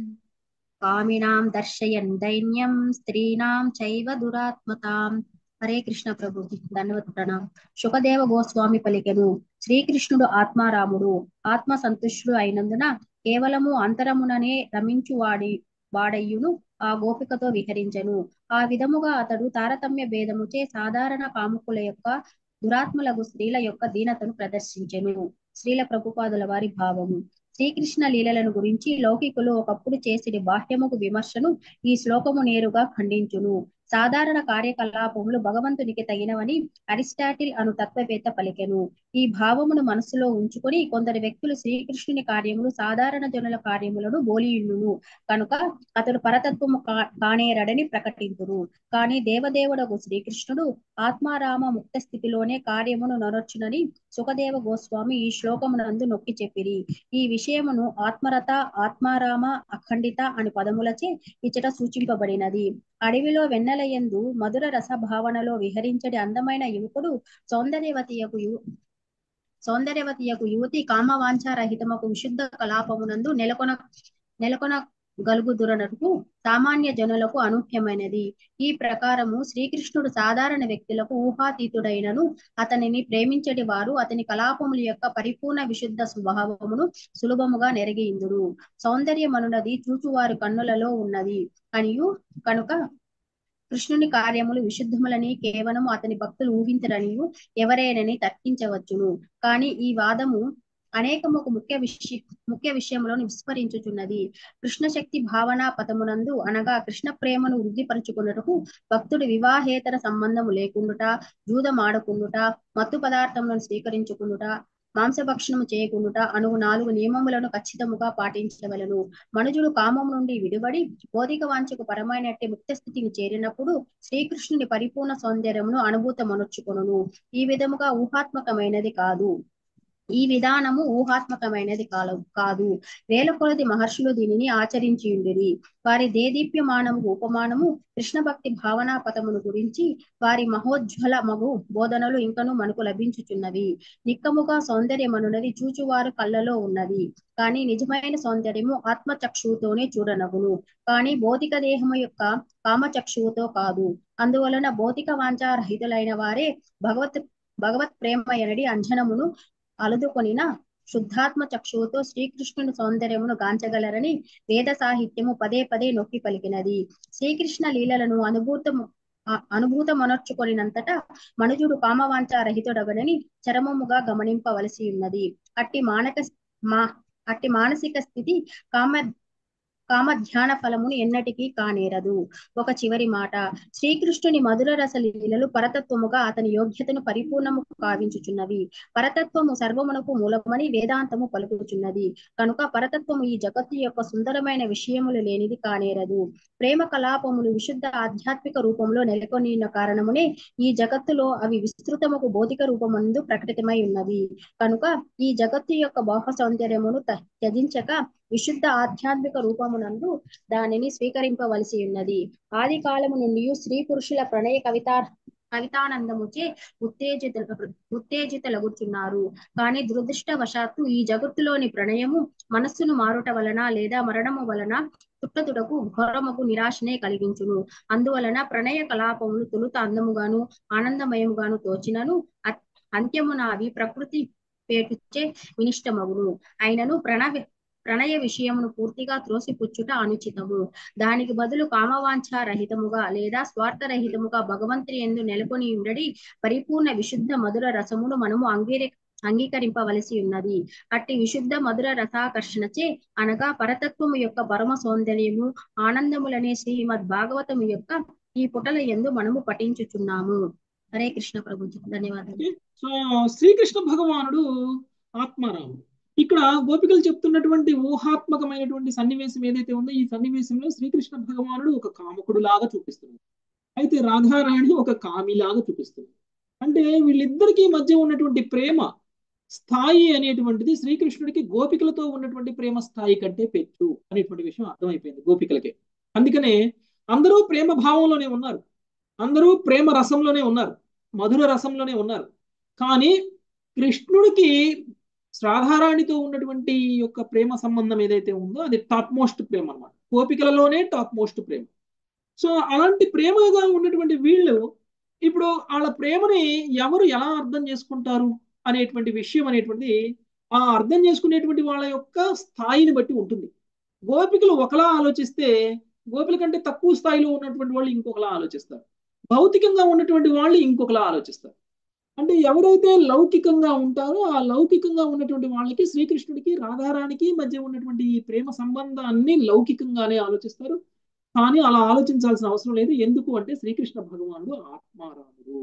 కామినాం దర్శయన్ దైన్యం స్త్రీణాం చైవ దురాత్మతాం హరే కృష్ణ ప్రభు ధన్యవత్ ప్రణాం సుఖదేవ గోస్వామి పలికెను శ్రీకృష్ణుడు ఆత్మారాముడు ఆత్మ సంతుష్టుడు అయినందున కేవలము అంతరముననే రమించు వాడి వాడయ్యును ఆ గోపికతో విహరించెను ఆ విధముగా అతడు తారతమ్య భేదముచే సాధారణ కాముకుల యొక్క దురాత్మలకు స్త్రీల యొక్క దీనతను ప్రదర్శించెను స్త్రీల ప్రభుపాదుల వారి భావము శ్రీకృష్ణ లీలలను గురించి లౌకికులు ఒకప్పుడు చేసిన బాహ్యముకు విమర్శను ఈ శ్లోకము నేరుగా ఖండించును సాధారణ కార్యకలాపములు భగవంతునికి తగినవని అరిస్టాటిల్ అను తత్వవేత్త పలికెను ఈ భావమును మనసులో ఉంచుకొని కొందరు వ్యక్తులు శ్రీకృష్ణుని కార్యములు సాధారణ జనుల కార్యములను బోలియుండును కనుక అతడు పరతత్వము కా కానేరడని ప్రకటింతురు కానీ దేవదేవుడకు శ్రీకృష్ణుడు ఆత్మారామ ముక్త స్థితిలోనే కార్యమును నొనర్చునని సుఖదేవ గోస్వామి ఈ శ్లోకమునందు నొక్కి చెప్పిరి ఈ విషయమును ఆత్మరత ఆత్మారామ అఖండిత అని పదములచే ఇచ్చట సూచింపబడినది అడవిలో వెన్నెలయందు మధుర రస భావనలో విహరించడి అందమైన యువకుడు సౌందర్యవతియకు యు సౌందర్యవతియకు యువతి కామవాంఛారహితమకు విశుద్ధ కలాపమునందు నెలకొన నెలకొన గలుగుదురనకు సామాన్య జనులకు అనూహ్యమైనది ఈ ప్రకారము శ్రీకృష్ణుడు సాధారణ వ్యక్తులకు ఊహాతీతుడైనను అతనిని ప్రేమించడి వారు అతని కలాపముల యొక్క పరిపూర్ణ విశుద్ధ స్వభావమును సులభముగా నెరగియిందురు సౌందర్యమనున్నది చూచువారి కన్నులలో ఉన్నది కనియు కనుక కృష్ణుని కార్యములు విశుద్ధములని కేవలము అతని భక్తులు ఊహించరనియు ఎవరేనని తర్కించవచ్చును కానీ ఈ వాదము అనేకముకు ముఖ్య విషయ ముఖ్య విషయంలోని విస్మరించుచున్నది కృష్ణ శక్తి భావన పదమునందు అనగా కృష్ణ ప్రేమను వృద్ధిపరచుకున్నటకు భక్తుడు వివాహేతర సంబంధము లేకుండుట జూదమాడకుండుట మత్తు పదార్థములను స్వీకరించుకుండుట మాంసభక్షణము చేయకుండుట అను నాలుగు నియమములను ఖచ్చితముగా పాటించవలను మనుజుడు కామం నుండి విడుబడి భౌతిక వాంఛకు పరమైనట్టి ముక్త స్థితిని చేరినప్పుడు శ్రీకృష్ణుని పరిపూర్ణ సౌందర్యమును అనుభూతమనొచ్చుకొనును ఈ విధముగా ఊహాత్మకమైనది కాదు ఈ విధానము ఊహాత్మకమైనది కాల కాదు వేల కొలది మహర్షులు దీనిని ఆచరించి ఉండిరి వారి దేదీప్యమానము ఉపమానము కృష్ణ భక్తి భావనా పదమును గురించి వారి మహోజ్వల మగు బోధనలు ఇంకను మనకు లభించుచున్నవి నిక్కముగా సౌందర్యమనున్నది చూచువారు కళ్ళలో ఉన్నది కానీ నిజమైన సౌందర్యము ఆత్మచక్షువుతోనే చూడనగును కానీ భౌతిక దేహము యొక్క కామచక్షువుతో కాదు అందువలన భౌతిక వాంఛారహితులైన వారే భగవత్ భగవత్ ప్రేమ ఎనడి అంజనమును అలుదుకొనిన శుద్ధాత్మ చక్షువుతో శ్రీకృష్ణుని సౌందర్యమును గాంచగలరని వేద సాహిత్యము పదే పదే నొక్కి పలికినది శ్రీకృష్ణ లీలలను అనుభూతము అనుభూతమనర్చుకొనినంతటా మనుజుడు కామవాంఛారహితుడగనని చరమముగా గమనింపవలసి ఉన్నది అట్టి మానక మా అట్టి మానసిక స్థితి కామ కామ ధ్యాన ఫలమును ఎన్నటికీ కానేరదు ఒక చివరి మాట శ్రీకృష్ణుని మధుర రస లీలలు పరతత్వముగా అతని యోగ్యతను పరిపూర్ణము కావించుచున్నవి పరతత్వము సర్వమునకు మూలమని వేదాంతము పలుకుచున్నది కనుక పరతత్వము ఈ జగత్తు యొక్క సుందరమైన విషయములు లేనిది కానేరదు ప్రేమ కలాపములు విశుద్ధ ఆధ్యాత్మిక రూపంలో నెలకొనిన కారణమునే ఈ జగత్తులో అవి విస్తృతముకు భౌతిక రూపమందు ప్రకటితమై ఉన్నవి కనుక ఈ జగత్తు యొక్క బాహ సౌందర్యమును త్యజించక విశుద్ధ ఆధ్యాత్మిక రూపమునందు దానిని స్వీకరింపవలసి ఉన్నది ఆది కాలము నుండి స్త్రీ పురుషుల ప్రణయ కవితా కవితానందముచే ఉత్తేజిత ఉత్తేజితలగుచున్నారు కానీ దురదృష్టవశాత్తు ఈ జగత్తులోని ప్రణయము మనస్సును మారుట వలన లేదా మరణము వలన తుట్టతుడకు ఘోరముకు నిరాశనే కలిగించును అందువలన ప్రణయ కలాపములు తొలుత అందముగాను ఆనందమయముగాను తోచినను అంత్యమున అవి ప్రకృతి పేటుచే వినిష్టమగును అయినను ప్రణవ ప్రణయ విషయమును పూర్తిగా త్రోసిపుచ్చుట అనుచితము దానికి బదులు కామవాంఛారహితముగా లేదా స్వార్థరహితముగా భగవంతుని ఎందు నెలకొని ఉండడి పరిపూర్ణ విశుద్ధ మధుర రసమును మనము అంగీర అంగీకరింపవలసి ఉన్నది అట్టి విశుద్ధ మధుర రసాకర్షణచే అనగా పరతత్వము యొక్క పరమ సౌందర్యము ఆనందములనే శ్రీమద్ భాగవతము యొక్క ఈ పుటల ఎందు మనము పఠించుచున్నాము హరే కృష్ణ ప్రభుజీ ధన్యవాదాలు సో శ్రీకృష్ణ భగవానుడు ఆత్మారాముడు ఇక్కడ గోపికలు చెప్తున్నటువంటి ఊహాత్మకమైనటువంటి సన్నివేశం ఏదైతే ఉందో ఈ సన్నివేశంలో శ్రీకృష్ణ భగవానుడు ఒక కామకుడు లాగా చూపిస్తున్నాడు అయితే రాధారాణి ఒక కామిలాగా చూపిస్తుంది అంటే వీళ్ళిద్దరికీ మధ్య ఉన్నటువంటి ప్రేమ స్థాయి అనేటువంటిది శ్రీకృష్ణుడికి గోపికలతో ఉన్నటువంటి ప్రేమ స్థాయి కంటే పెట్టు అనేటువంటి విషయం అర్థమైపోయింది గోపికలకే అందుకనే అందరూ ప్రేమ భావంలోనే ఉన్నారు అందరూ ప్రేమ రసంలోనే ఉన్నారు మధుర రసంలోనే ఉన్నారు కానీ కృష్ణుడికి రాధారాణితో ఉన్నటువంటి యొక్క ప్రేమ సంబంధం ఏదైతే ఉందో అది టాప్ మోస్ట్ ప్రేమ అన్నమాట గోపికలలోనే టాప్ మోస్ట్ ప్రేమ సో అలాంటి ప్రేమగా ఉన్నటువంటి వీళ్ళు ఇప్పుడు వాళ్ళ ప్రేమని ఎవరు ఎలా అర్థం చేసుకుంటారు అనేటువంటి విషయం అనేటువంటిది ఆ అర్థం చేసుకునేటువంటి వాళ్ళ యొక్క స్థాయిని బట్టి ఉంటుంది గోపికలు ఒకలా ఆలోచిస్తే గోపిల కంటే తక్కువ స్థాయిలో ఉన్నటువంటి వాళ్ళు ఇంకొకలా ఆలోచిస్తారు భౌతికంగా ఉన్నటువంటి వాళ్ళు ఇంకొకలా ఆలోచిస్తారు అంటే ఎవరైతే లౌకికంగా ఉంటారో ఆ లౌకికంగా ఉన్నటువంటి వాళ్ళకి శ్రీకృష్ణుడికి రాధారానికి మధ్య ఉన్నటువంటి ఈ ప్రేమ సంబంధాన్ని లౌకికంగానే ఆలోచిస్తారు కానీ అలా ఆలోచించాల్సిన అవసరం లేదు ఎందుకు అంటే శ్రీకృష్ణ భగవానుడు ఆత్మారాముడు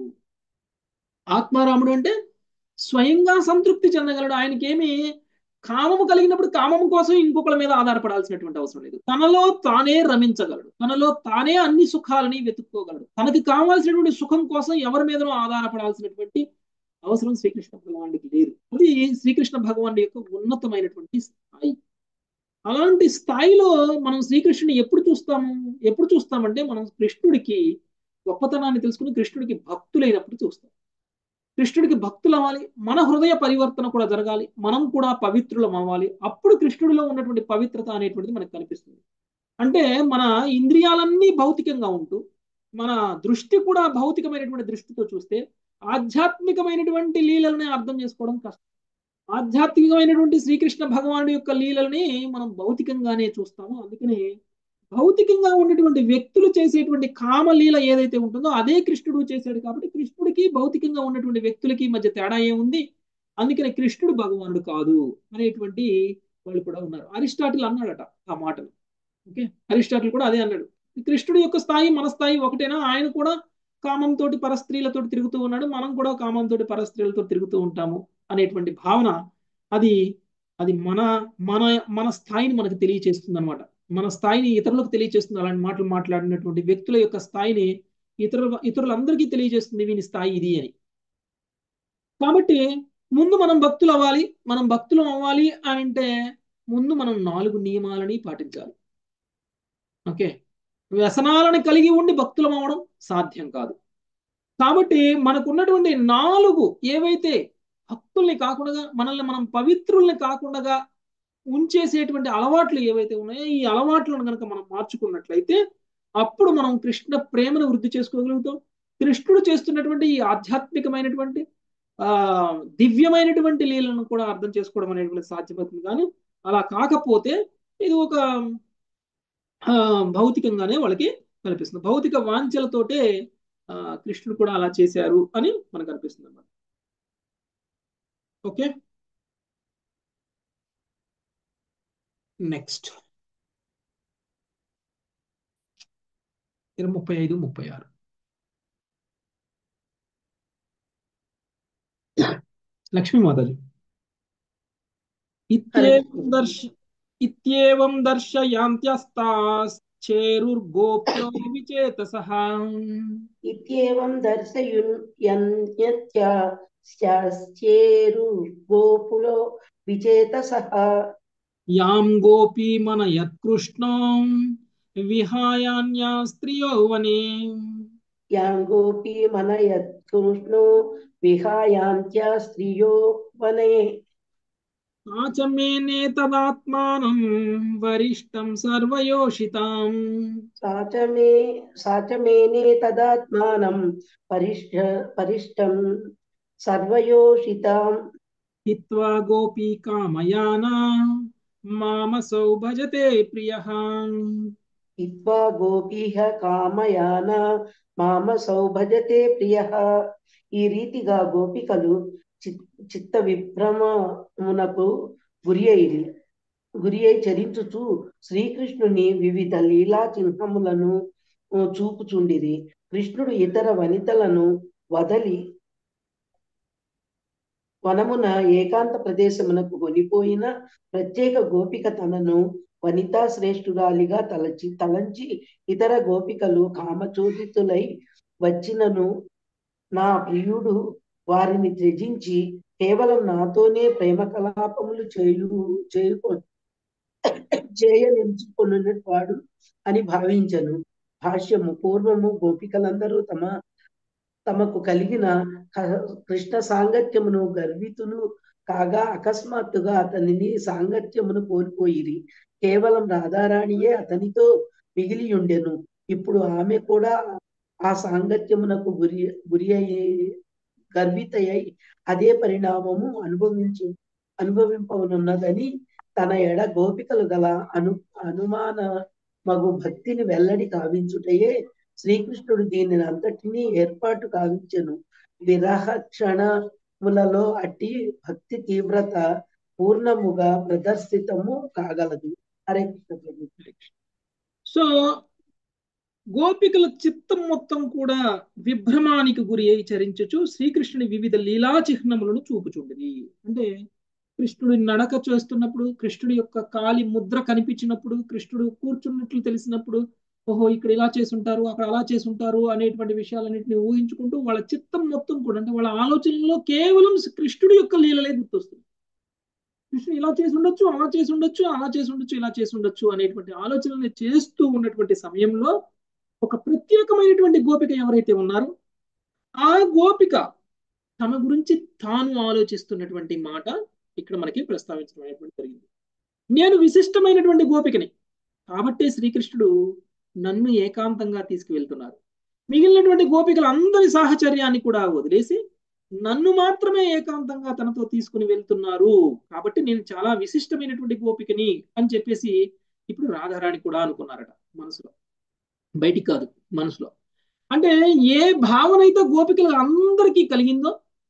ఆత్మారాముడు అంటే స్వయంగా సంతృప్తి చెందగలడు ఆయనకేమి కామము కలిగినప్పుడు కామము కోసం ఇంకొకరి మీద ఆధారపడాల్సినటువంటి అవసరం లేదు తనలో తానే రమించగలడు తనలో తానే అన్ని సుఖాలని వెతుక్కోగలడు తనకి కావాల్సినటువంటి సుఖం కోసం ఎవరి మీదనో ఆధారపడాల్సినటువంటి అవసరం శ్రీకృష్ణ భగవానుడికి లేదు అది శ్రీకృష్ణ భగవానుడి యొక్క ఉన్నతమైనటువంటి స్థాయి అలాంటి స్థాయిలో మనం శ్రీకృష్ణుని ఎప్పుడు చూస్తాము ఎప్పుడు చూస్తామంటే మనం కృష్ణుడికి గొప్పతనాన్ని తెలుసుకుని కృష్ణుడికి భక్తులైనప్పుడు చూస్తాం కృష్ణుడికి భక్తులు అవ్వాలి మన హృదయ పరివర్తన కూడా జరగాలి మనం కూడా పవిత్రులం అవ్వాలి అప్పుడు కృష్ణుడిలో ఉన్నటువంటి పవిత్రత అనేటువంటిది మనకు కనిపిస్తుంది అంటే మన ఇంద్రియాలన్నీ భౌతికంగా ఉంటూ మన దృష్టి కూడా భౌతికమైనటువంటి దృష్టితో చూస్తే ఆధ్యాత్మికమైనటువంటి లీలల్ని అర్థం చేసుకోవడం కష్టం ఆధ్యాత్మికమైనటువంటి శ్రీకృష్ణ భగవానుడి యొక్క లీలల్ని మనం భౌతికంగానే చూస్తాము అందుకని భౌతికంగా ఉన్నటువంటి వ్యక్తులు చేసేటువంటి కామలీల ఏదైతే ఉంటుందో అదే కృష్ణుడు చేశాడు కాబట్టి కృష్ణుడికి భౌతికంగా ఉన్నటువంటి వ్యక్తులకి మధ్య తేడా ఏముంది అందుకని కృష్ణుడు భగవానుడు కాదు అనేటువంటి వాళ్ళు కూడా ఉన్నారు అరిస్టాటిల్ అన్నాడట ఆ మాటలు ఓకే అరిస్టాటిల్ కూడా అదే అన్నాడు కృష్ణుడి యొక్క స్థాయి మన స్థాయి ఒకటేనా ఆయన కూడా కామంతో పరస్త్రీలతో తిరుగుతూ ఉన్నాడు మనం కూడా కామంతో పరస్త్రీలతో తిరుగుతూ ఉంటాము అనేటువంటి భావన అది అది మన మన మన స్థాయిని మనకు తెలియచేస్తుంది అనమాట మన స్థాయిని ఇతరులకు తెలియచేస్తుంది అలాంటి మాటలు మాట్లాడినటువంటి వ్యక్తుల యొక్క స్థాయిని ఇతరుల ఇతరులందరికీ తెలియజేస్తుంది వీని స్థాయి ఇది అని కాబట్టి ముందు మనం భక్తులు అవ్వాలి మనం భక్తులు అవ్వాలి అని అంటే ముందు మనం నాలుగు నియమాలని పాటించాలి ఓకే వ్యసనాలను కలిగి ఉండి భక్తులం అవ్వడం సాధ్యం కాదు కాబట్టి మనకున్నటువంటి నాలుగు ఏవైతే భక్తుల్ని కాకుండా మనల్ని మనం పవిత్రుల్ని కాకుండా ఉంచేసేటువంటి అలవాట్లు ఏవైతే ఉన్నాయో ఈ అలవాట్లను కనుక మనం మార్చుకున్నట్లయితే అప్పుడు మనం కృష్ణ ప్రేమను వృద్ధి చేసుకోగలుగుతాం కృష్ణుడు చేస్తున్నటువంటి ఈ ఆధ్యాత్మికమైనటువంటి ఆ దివ్యమైనటువంటి లీలను కూడా అర్థం చేసుకోవడం అనేటువంటి సాధ్యమవుతుంది కానీ అలా కాకపోతే ఇది ఒక భౌతికంగానే వాళ్ళకి కనిపిస్తుంది భౌతిక వాంఛలతోటే ఆ కృష్ణుడు కూడా అలా చేశారు అని మనకు అనిపిస్తుంది అన్నమాట ఓకే నెక్స్ట్ ముప్పై ఐదు ముప్పై ఆరు లక్ష్మీ మాతాజీ ఇత్యేవం దర్శ ఇత్యేవం దర్శయాంత్యస్తాశ్చేరుర్గోప్యో విచేతసః ఇత్యేవం దర్శయున్యత్యేరు గోపులో విచేతసః యాం గోపీ మన యత్కృష్ణం విహాయాన్యా స్త్రియో వనే యాం గోపీ మన యత్కృష్ణో విహాయాంత్యా స్త్రియో వనే సాచమేనే తదాత్మానం వరిష్టం సర్వయోషితాం సాచమే సాచమేనే తదాత్మానం పరిష్ట పరిష్టం సర్వయోషితాం హిత్వా గోపీ కామయానా మామసౌ భజతే ప్రియ హిత్వా గోపీహ కామయాన మామసౌ భజతే ప్రియ ఈ రీతిగా గోపికలు చిత్త విభ్రమమునకు గురి అయిరి గురి అయి చరించుచు శ్రీకృష్ణుని వివిధ లీలా చిహ్నములను చూపుచుండిరి కృష్ణుడు ఇతర వనితలను వదలి వనమున ఏకాంత ప్రదేశమునకు కొనిపోయిన ప్రత్యేక గోపిక తనను వనితా శ్రేష్ఠురాలిగా తలచి తలంచి ఇతర గోపికలు కామచోదితులై వచ్చినను నా ప్రియుడు వారిని త్యజించి కేవలం నాతోనే ప్రేమ కలాపములు చేయు చేయు చేయనించుకున్నవాడు అని భావించను భాష్యము పూర్వము గోపికలందరూ తమ తమకు కలిగిన క- కృష్ణ సాంగత్యమును గర్వితులు కాగా అకస్మాత్తుగా అతనిని సాంగత్యమును కోల్పోయిరి కేవలం రాధారాణియే అతనితో మిగిలి ఉండెను ఇప్పుడు ఆమె కూడా ఆ సాంగత్యమునకు గురి గురి అయి గర్వితయ్యి అదే పరిణామము అనుభవించు అనుభవింపనున్నదని తన ఎడ గోపికలు గల అను అనుమాన మగు భక్తిని వెల్లడి కావించుటయే శ్రీకృష్ణుడు దీనిని అంతటినీ ఏర్పాటు కావించెను విరహ క్షణములలో అట్టి భక్తి తీవ్రత పూర్ణముగా ప్రదర్శితము కాగలదు హరే కృష్ణ ప్రభు సో గోపికల చిత్తం మొత్తం కూడా విభ్రమానికి గురి అయి చరించచ్చు శ్రీకృష్ణుని వివిధ లీలా చిహ్నములను చూపుచుండేది అంటే కృష్ణుడి నడక చేస్తున్నప్పుడు కృష్ణుడి యొక్క కాలి ముద్ర కనిపించినప్పుడు కృష్ణుడు కూర్చున్నట్లు తెలిసినప్పుడు ఓహో ఇక్కడ ఇలా చేసుంటారు అక్కడ అలా చేసుంటారు అనేటువంటి విషయాలన్నింటినీ ఊహించుకుంటూ వాళ్ళ చిత్తం మొత్తం కూడా అంటే వాళ్ళ ఆలోచనలో కేవలం కృష్ణుడి యొక్క లీలలే గుర్తొస్తుంది కృష్ణుడు ఇలా చేసి ఉండొచ్చు అలా చేసి ఉండొచ్చు అలా చేసి ఉండొచ్చు ఇలా చేసి ఉండొచ్చు అనేటువంటి ఆలోచనల్ని చేస్తూ ఉన్నటువంటి సమయంలో ఒక ప్రత్యేకమైనటువంటి గోపిక ఎవరైతే ఉన్నారో ఆ గోపిక తమ గురించి తాను ఆలోచిస్తున్నటువంటి మాట ఇక్కడ మనకి ప్రస్తావించడం అనేటువంటి జరిగింది నేను విశిష్టమైనటువంటి గోపికని కాబట్టే శ్రీకృష్ణుడు నన్ను ఏకాంతంగా తీసుకువెళ్తున్నారు మిగిలినటువంటి గోపికలు అందరి సాహచర్యాన్ని కూడా వదిలేసి నన్ను మాత్రమే ఏకాంతంగా తనతో తీసుకుని వెళ్తున్నారు కాబట్టి నేను చాలా విశిష్టమైనటువంటి గోపికని అని చెప్పేసి ఇప్పుడు రాధారాణి కూడా అనుకున్నారట మనసులో బయటికి కాదు మనసులో అంటే ఏ భావన అయితే గోపికలు అందరికీ కలిగిందో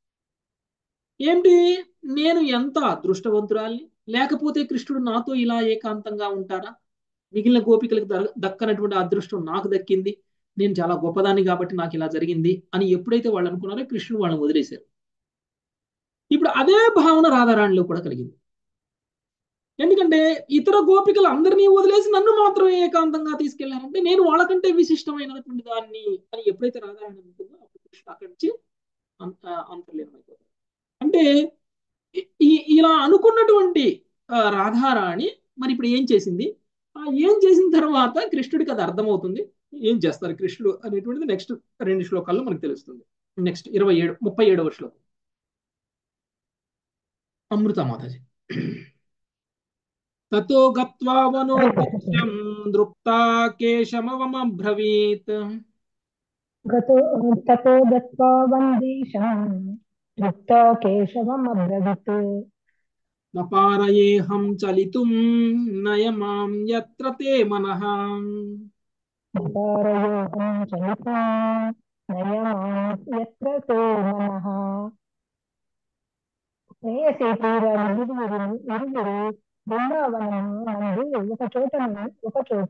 ఏమిటి నేను ఎంత అదృష్టవంతురాల్ని లేకపోతే కృష్ణుడు నాతో ఇలా ఏకాంతంగా ఉంటారా మిగిలిన గోపికలకు ద- దక్కనటువంటి అదృష్టం నాకు దక్కింది నేను చాలా గొప్పదాన్ని కాబట్టి నాకు ఇలా జరిగింది అని ఎప్పుడైతే వాళ్ళు అనుకున్నారో కృష్ణుడు వాళ్ళని వదిలేశారు ఇప్పుడు అదే భావన రాధారాణిలో కూడా కలిగింది ఎందుకంటే ఇతర గోపికలు అందరినీ వదిలేసి నన్ను మాత్రమే ఏకాంతంగా తీసుకెళ్లారంటే నేను వాళ్ళకంటే విశిష్టమైనటువంటి దాన్ని అని ఎప్పుడైతే రాధారాణి అనుకుందో అప్పుడు కృష్ణ అక్కడి నుంచి అంత అంతర్లీనమైపోతాడు అంటే ఇ- ఈ- ఇలా అనుకున్నటువంటి ఆ, రాధారాణి మరి ఇప్పుడు ఏం చేసింది ఆ ఏం చేసిన తర్వాత కృష్ణుడికి అది అర్థమవుతుంది ఏం చేస్తారు కృష్ణుడు అనేటువంటిది నెక్స్ట్ రెండు శ్లోకాల్లో మనకు తెలుస్తుంది నెక్స్ట్ ఇరవై ఏడు ముప్పై ఏడవ శ్లోకం అమృత మాతాజీ తతో గత్వా వనోపత్యం దృప్తా కేశమవమబ్రవీత్ గతో తతో దత్వా వందేశం తృప్తా కేశవమబ్రవీత్ నపారయేహం చలితుం నయమాం యత్ర తే మనః విపారయోహం చలితం నయమాం యత్ర తే మనః ప్రేయసి ప్రియురాలు ఇరువురు ఇరువురు బృందావనము నందు ఒక చోట ఒక చోట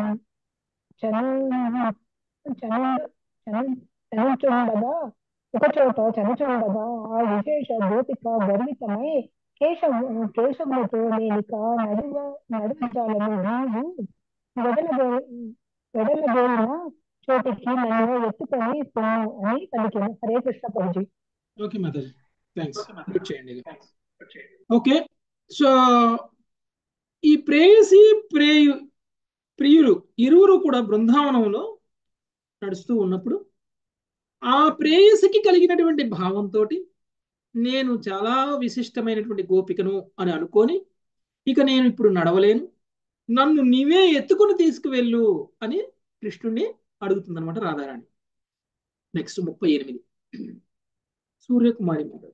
చనుచుండగా ఒక చోట చనుచుండగా ఆ విశేష గోపిక గర్వితమై కేశము కేశములతో నేనిక నడువ నడుచాలను నీవు వెడలబో వెడలబోయిన చోటికి నన్ను ఎత్తుకొని పొమ్ము అని పలికిన హరే కృష్ణ ప్రభుజీ ఓకే మాతాజీ థ్యాంక్స్ మ్యూట్ చేయండి ఇక. ఓకే సో ఈ ప్రేయసి ప్రేయు ప్రియులు ఇరువురు కూడా బృందావనంలో నడుస్తూ ఉన్నప్పుడు ఆ ప్రేయసికి కలిగినటువంటి భావంతో నేను చాలా విశిష్టమైనటువంటి గోపికను అని అనుకొని ఇక నేను ఇప్పుడు నడవలేను నన్ను నీవే ఎత్తుకుని తీసుకువెళ్ళు అని కృష్ణుణ్ణి అడుగుతుందన్నమాట రాధారాణి నెక్స్ట్ ముప్పై ఎనిమిది సూర్యకుమారి మాత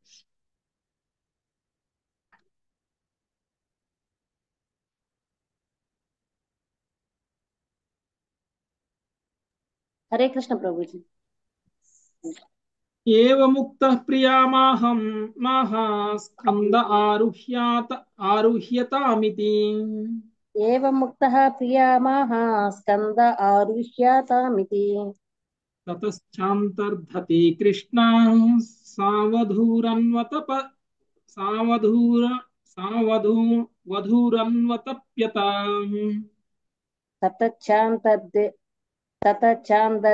హరే కృష్ణ ప్రభుజీ ఏవముక్త ప్రియామాహం మహాస్కంద ఆరుహ్యాత ఆరుహ్యతామితి ఏవ ముక్త ప్రియామాహ స్కంద ఆరుష్యాతామితి తతశ్చాంతర్ధతి కృష్ణ సావధూరన్వత ప- సావధూర సావధూ వధూరన్వతప్యత తతచాంతర్దే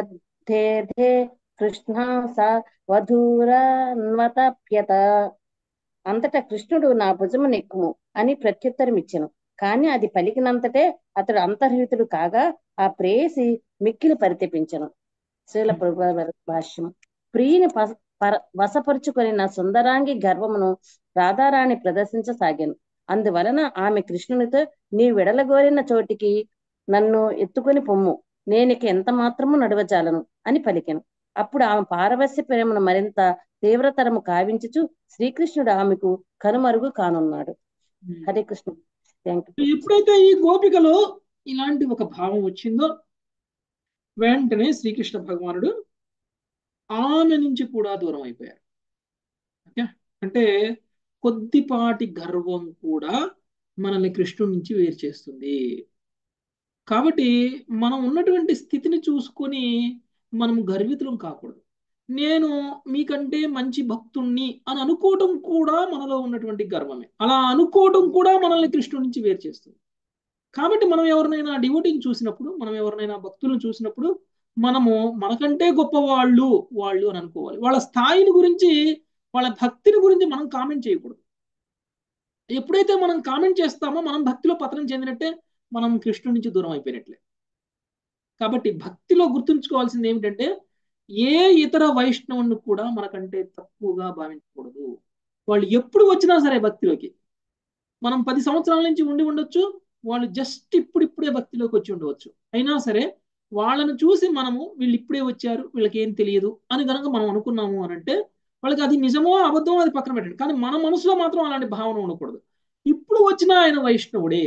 తతచాందర్థే కృష్ణ స వధూరన్వతప్యత అంతటా కృష్ణుడు నా భుజము నెక్కుము అని ప్రత్యుత్తరం ఇచ్చెను కాని అది పలికినంతటే అతడు అంతర్హితుడు కాగా ఆ ప్రేయసి మిక్కిలి పరితపించను శ్రీల ప్రభు భాష్యం ప్రియుని ప- పర- వశపరుచుకొని నా సుందరాంగి గర్వమును రాధారాణి ప్రదర్శించసాగాను అందువలన ఆమె కృష్ణునితో నీ విడలగోరిన చోటికి నన్ను ఎత్తుకొని పొమ్ము నేనిక ఎంత మాత్రము నడవజాలను అని పలికెను అప్పుడు ఆమె పారవస్య ప్రేమను మరింత తీవ్రతరము కావించుచు శ్రీకృష్ణుడు ఆమెకు కనుమరుగు కానున్నాడు హరే కృష్ణ థ్యాంక్ యూ ఎప్పుడైతే ఈ గోపికలో ఇలాంటి ఒక భావం వచ్చిందో వెంటనే శ్రీకృష్ణ భగవానుడు ఆమె నుంచి కూడా దూరం అయిపోయారు ఓకే అంటే కొద్దిపాటి గర్వం కూడా మనల్ని కృష్ణుడి నుంచి వేరు చేస్తుంది కాబట్టి మనం ఉన్నటువంటి స్థితిని చూసుకొని మనం గర్వితులం కాకూడదు నేను మీకంటే మంచి భక్తుణ్ణి అని అనుకోవడం కూడా మనలో ఉన్నటువంటి గర్వమే అలా అనుకోవడం కూడా మనల్ని కృష్ణుడి నుంచి వేరు చేస్తుంది కాబట్టి మనం ఎవరినైనా డివోటీని చూసినప్పుడు మనం ఎవరినైనా భక్తులను చూసినప్పుడు మనము మనకంటే గొప్ప వాళ్ళు వాళ్ళు అని అనుకోవాలి వాళ్ళ స్థాయిని గురించి వాళ్ళ భక్తిని గురించి మనం కామెంట్ చేయకూడదు ఎప్పుడైతే మనం కామెంట్ చేస్తామో మనం భక్తిలో పతనం చెందినట్టే మనం కృష్ణుడి నుంచి దూరం అయిపోయినట్లే కాబట్టి భక్తిలో గుర్తుంచుకోవాల్సింది ఏమిటంటే ఏ ఇతర వైష్ణవుని కూడా మనకంటే తక్కువగా భావించకూడదు వాళ్ళు ఎప్పుడు వచ్చినా సరే భక్తిలోకి మనం పది సంవత్సరాల నుంచి ఉండి ఉండొచ్చు వాళ్ళు జస్ట్ ఇప్పుడిప్పుడే భక్తిలోకి వచ్చి ఉండవచ్చు అయినా సరే వాళ్ళని చూసి మనము వీళ్ళు ఇప్పుడే వచ్చారు వీళ్ళకి ఏం తెలియదు అని కనుక మనం అనుకున్నాము అని అంటే వాళ్ళకి అది నిజమో అబద్ధమో అది పక్కన పెట్టండి కానీ మన మనసులో మాత్రం అలాంటి భావన ఉండకూడదు ఇప్పుడు వచ్చిన ఆయన వైష్ణవుడే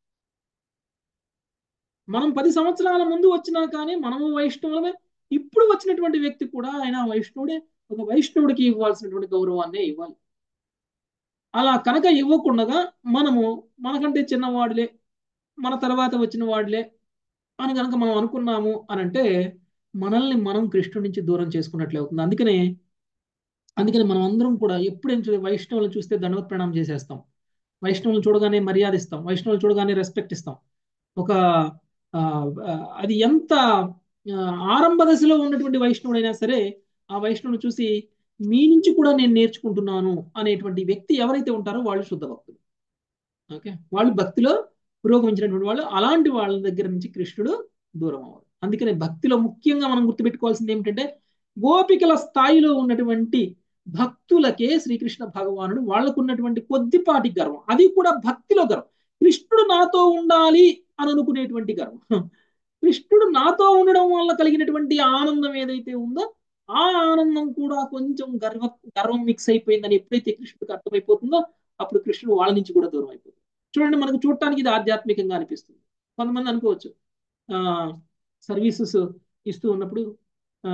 మనం పది సంవత్సరాల ముందు వచ్చినా కానీ మనము వైష్ణవులమే ఇప్పుడు వచ్చినటువంటి వ్యక్తి కూడా ఆయన వైష్ణవుడే ఒక వైష్ణవుడికి ఇవ్వాల్సినటువంటి గౌరవాన్నే ఇవ్వాలి అలా కనుక ఇవ్వకుండా మనము మనకంటే చిన్నవాడులే మన తర్వాత వచ్చిన వాడులే అని కనుక మనం అనుకున్నాము అని అంటే మనల్ని మనం కృష్ణుడి నుంచి దూరం చేసుకున్నట్లే అవుతుంది అందుకనే అందుకని మనం అందరం కూడా ఎప్పుడు వైష్ణవులను చూస్తే దండవత్ ప్రణామం చేసేస్తాం వైష్ణవులను చూడగానే మర్యాద ఇస్తాం వైష్ణవులు చూడగానే రెస్పెక్ట్ ఇస్తాం ఒక ఆ, ఆ, అది ఎంత ఆ, ఆరంభ దశలో ఉన్నటువంటి వైష్ణవుడైనా సరే ఆ వైష్ణవుని చూసి మీ నుంచి కూడా నేను నేర్చుకుంటున్నాను అనేటువంటి వ్యక్తి ఎవరైతే ఉంటారో వాళ్ళు శుద్ధ భక్తులు ఓకే వాళ్ళు భక్తిలో పురోగమించినటువంటి వాళ్ళు అలాంటి వాళ్ళ దగ్గర నుంచి కృష్ణుడు దూరం అవ్వాలి అందుకనే భక్తిలో ముఖ్యంగా మనం గుర్తుపెట్టుకోవాల్సింది ఏమిటంటే గోపికల స్థాయిలో ఉన్నటువంటి భక్తులకే శ్రీకృష్ణ భగవానుడు వాళ్ళకు ఉన్నటువంటి కొద్దిపాటి గర్వం అది కూడా భక్తిలో గర్వం కృష్ణుడు నాతో ఉండాలి అని అనుకునేటువంటి గర్వం కృష్ణుడు నాతో ఉండడం వల్ల కలిగినటువంటి ఆనందం ఏదైతే ఉందో ఆ ఆనందం కూడా కొంచెం గర్వ గర్వం మిక్స్ అయిపోయిందని ఎప్పుడైతే కృష్ణుడికి అర్థమైపోతుందో అప్పుడు కృష్ణుడు వాళ్ళ నుంచి కూడా దూరం అయిపోతుంది చూడండి మనకు చూడటానికి ఇది ఆధ్యాత్మికంగా అనిపిస్తుంది కొంతమంది అనుకోవచ్చు ఆ సర్వీసెస్ ఇస్తూ ఉన్నప్పుడు ఆ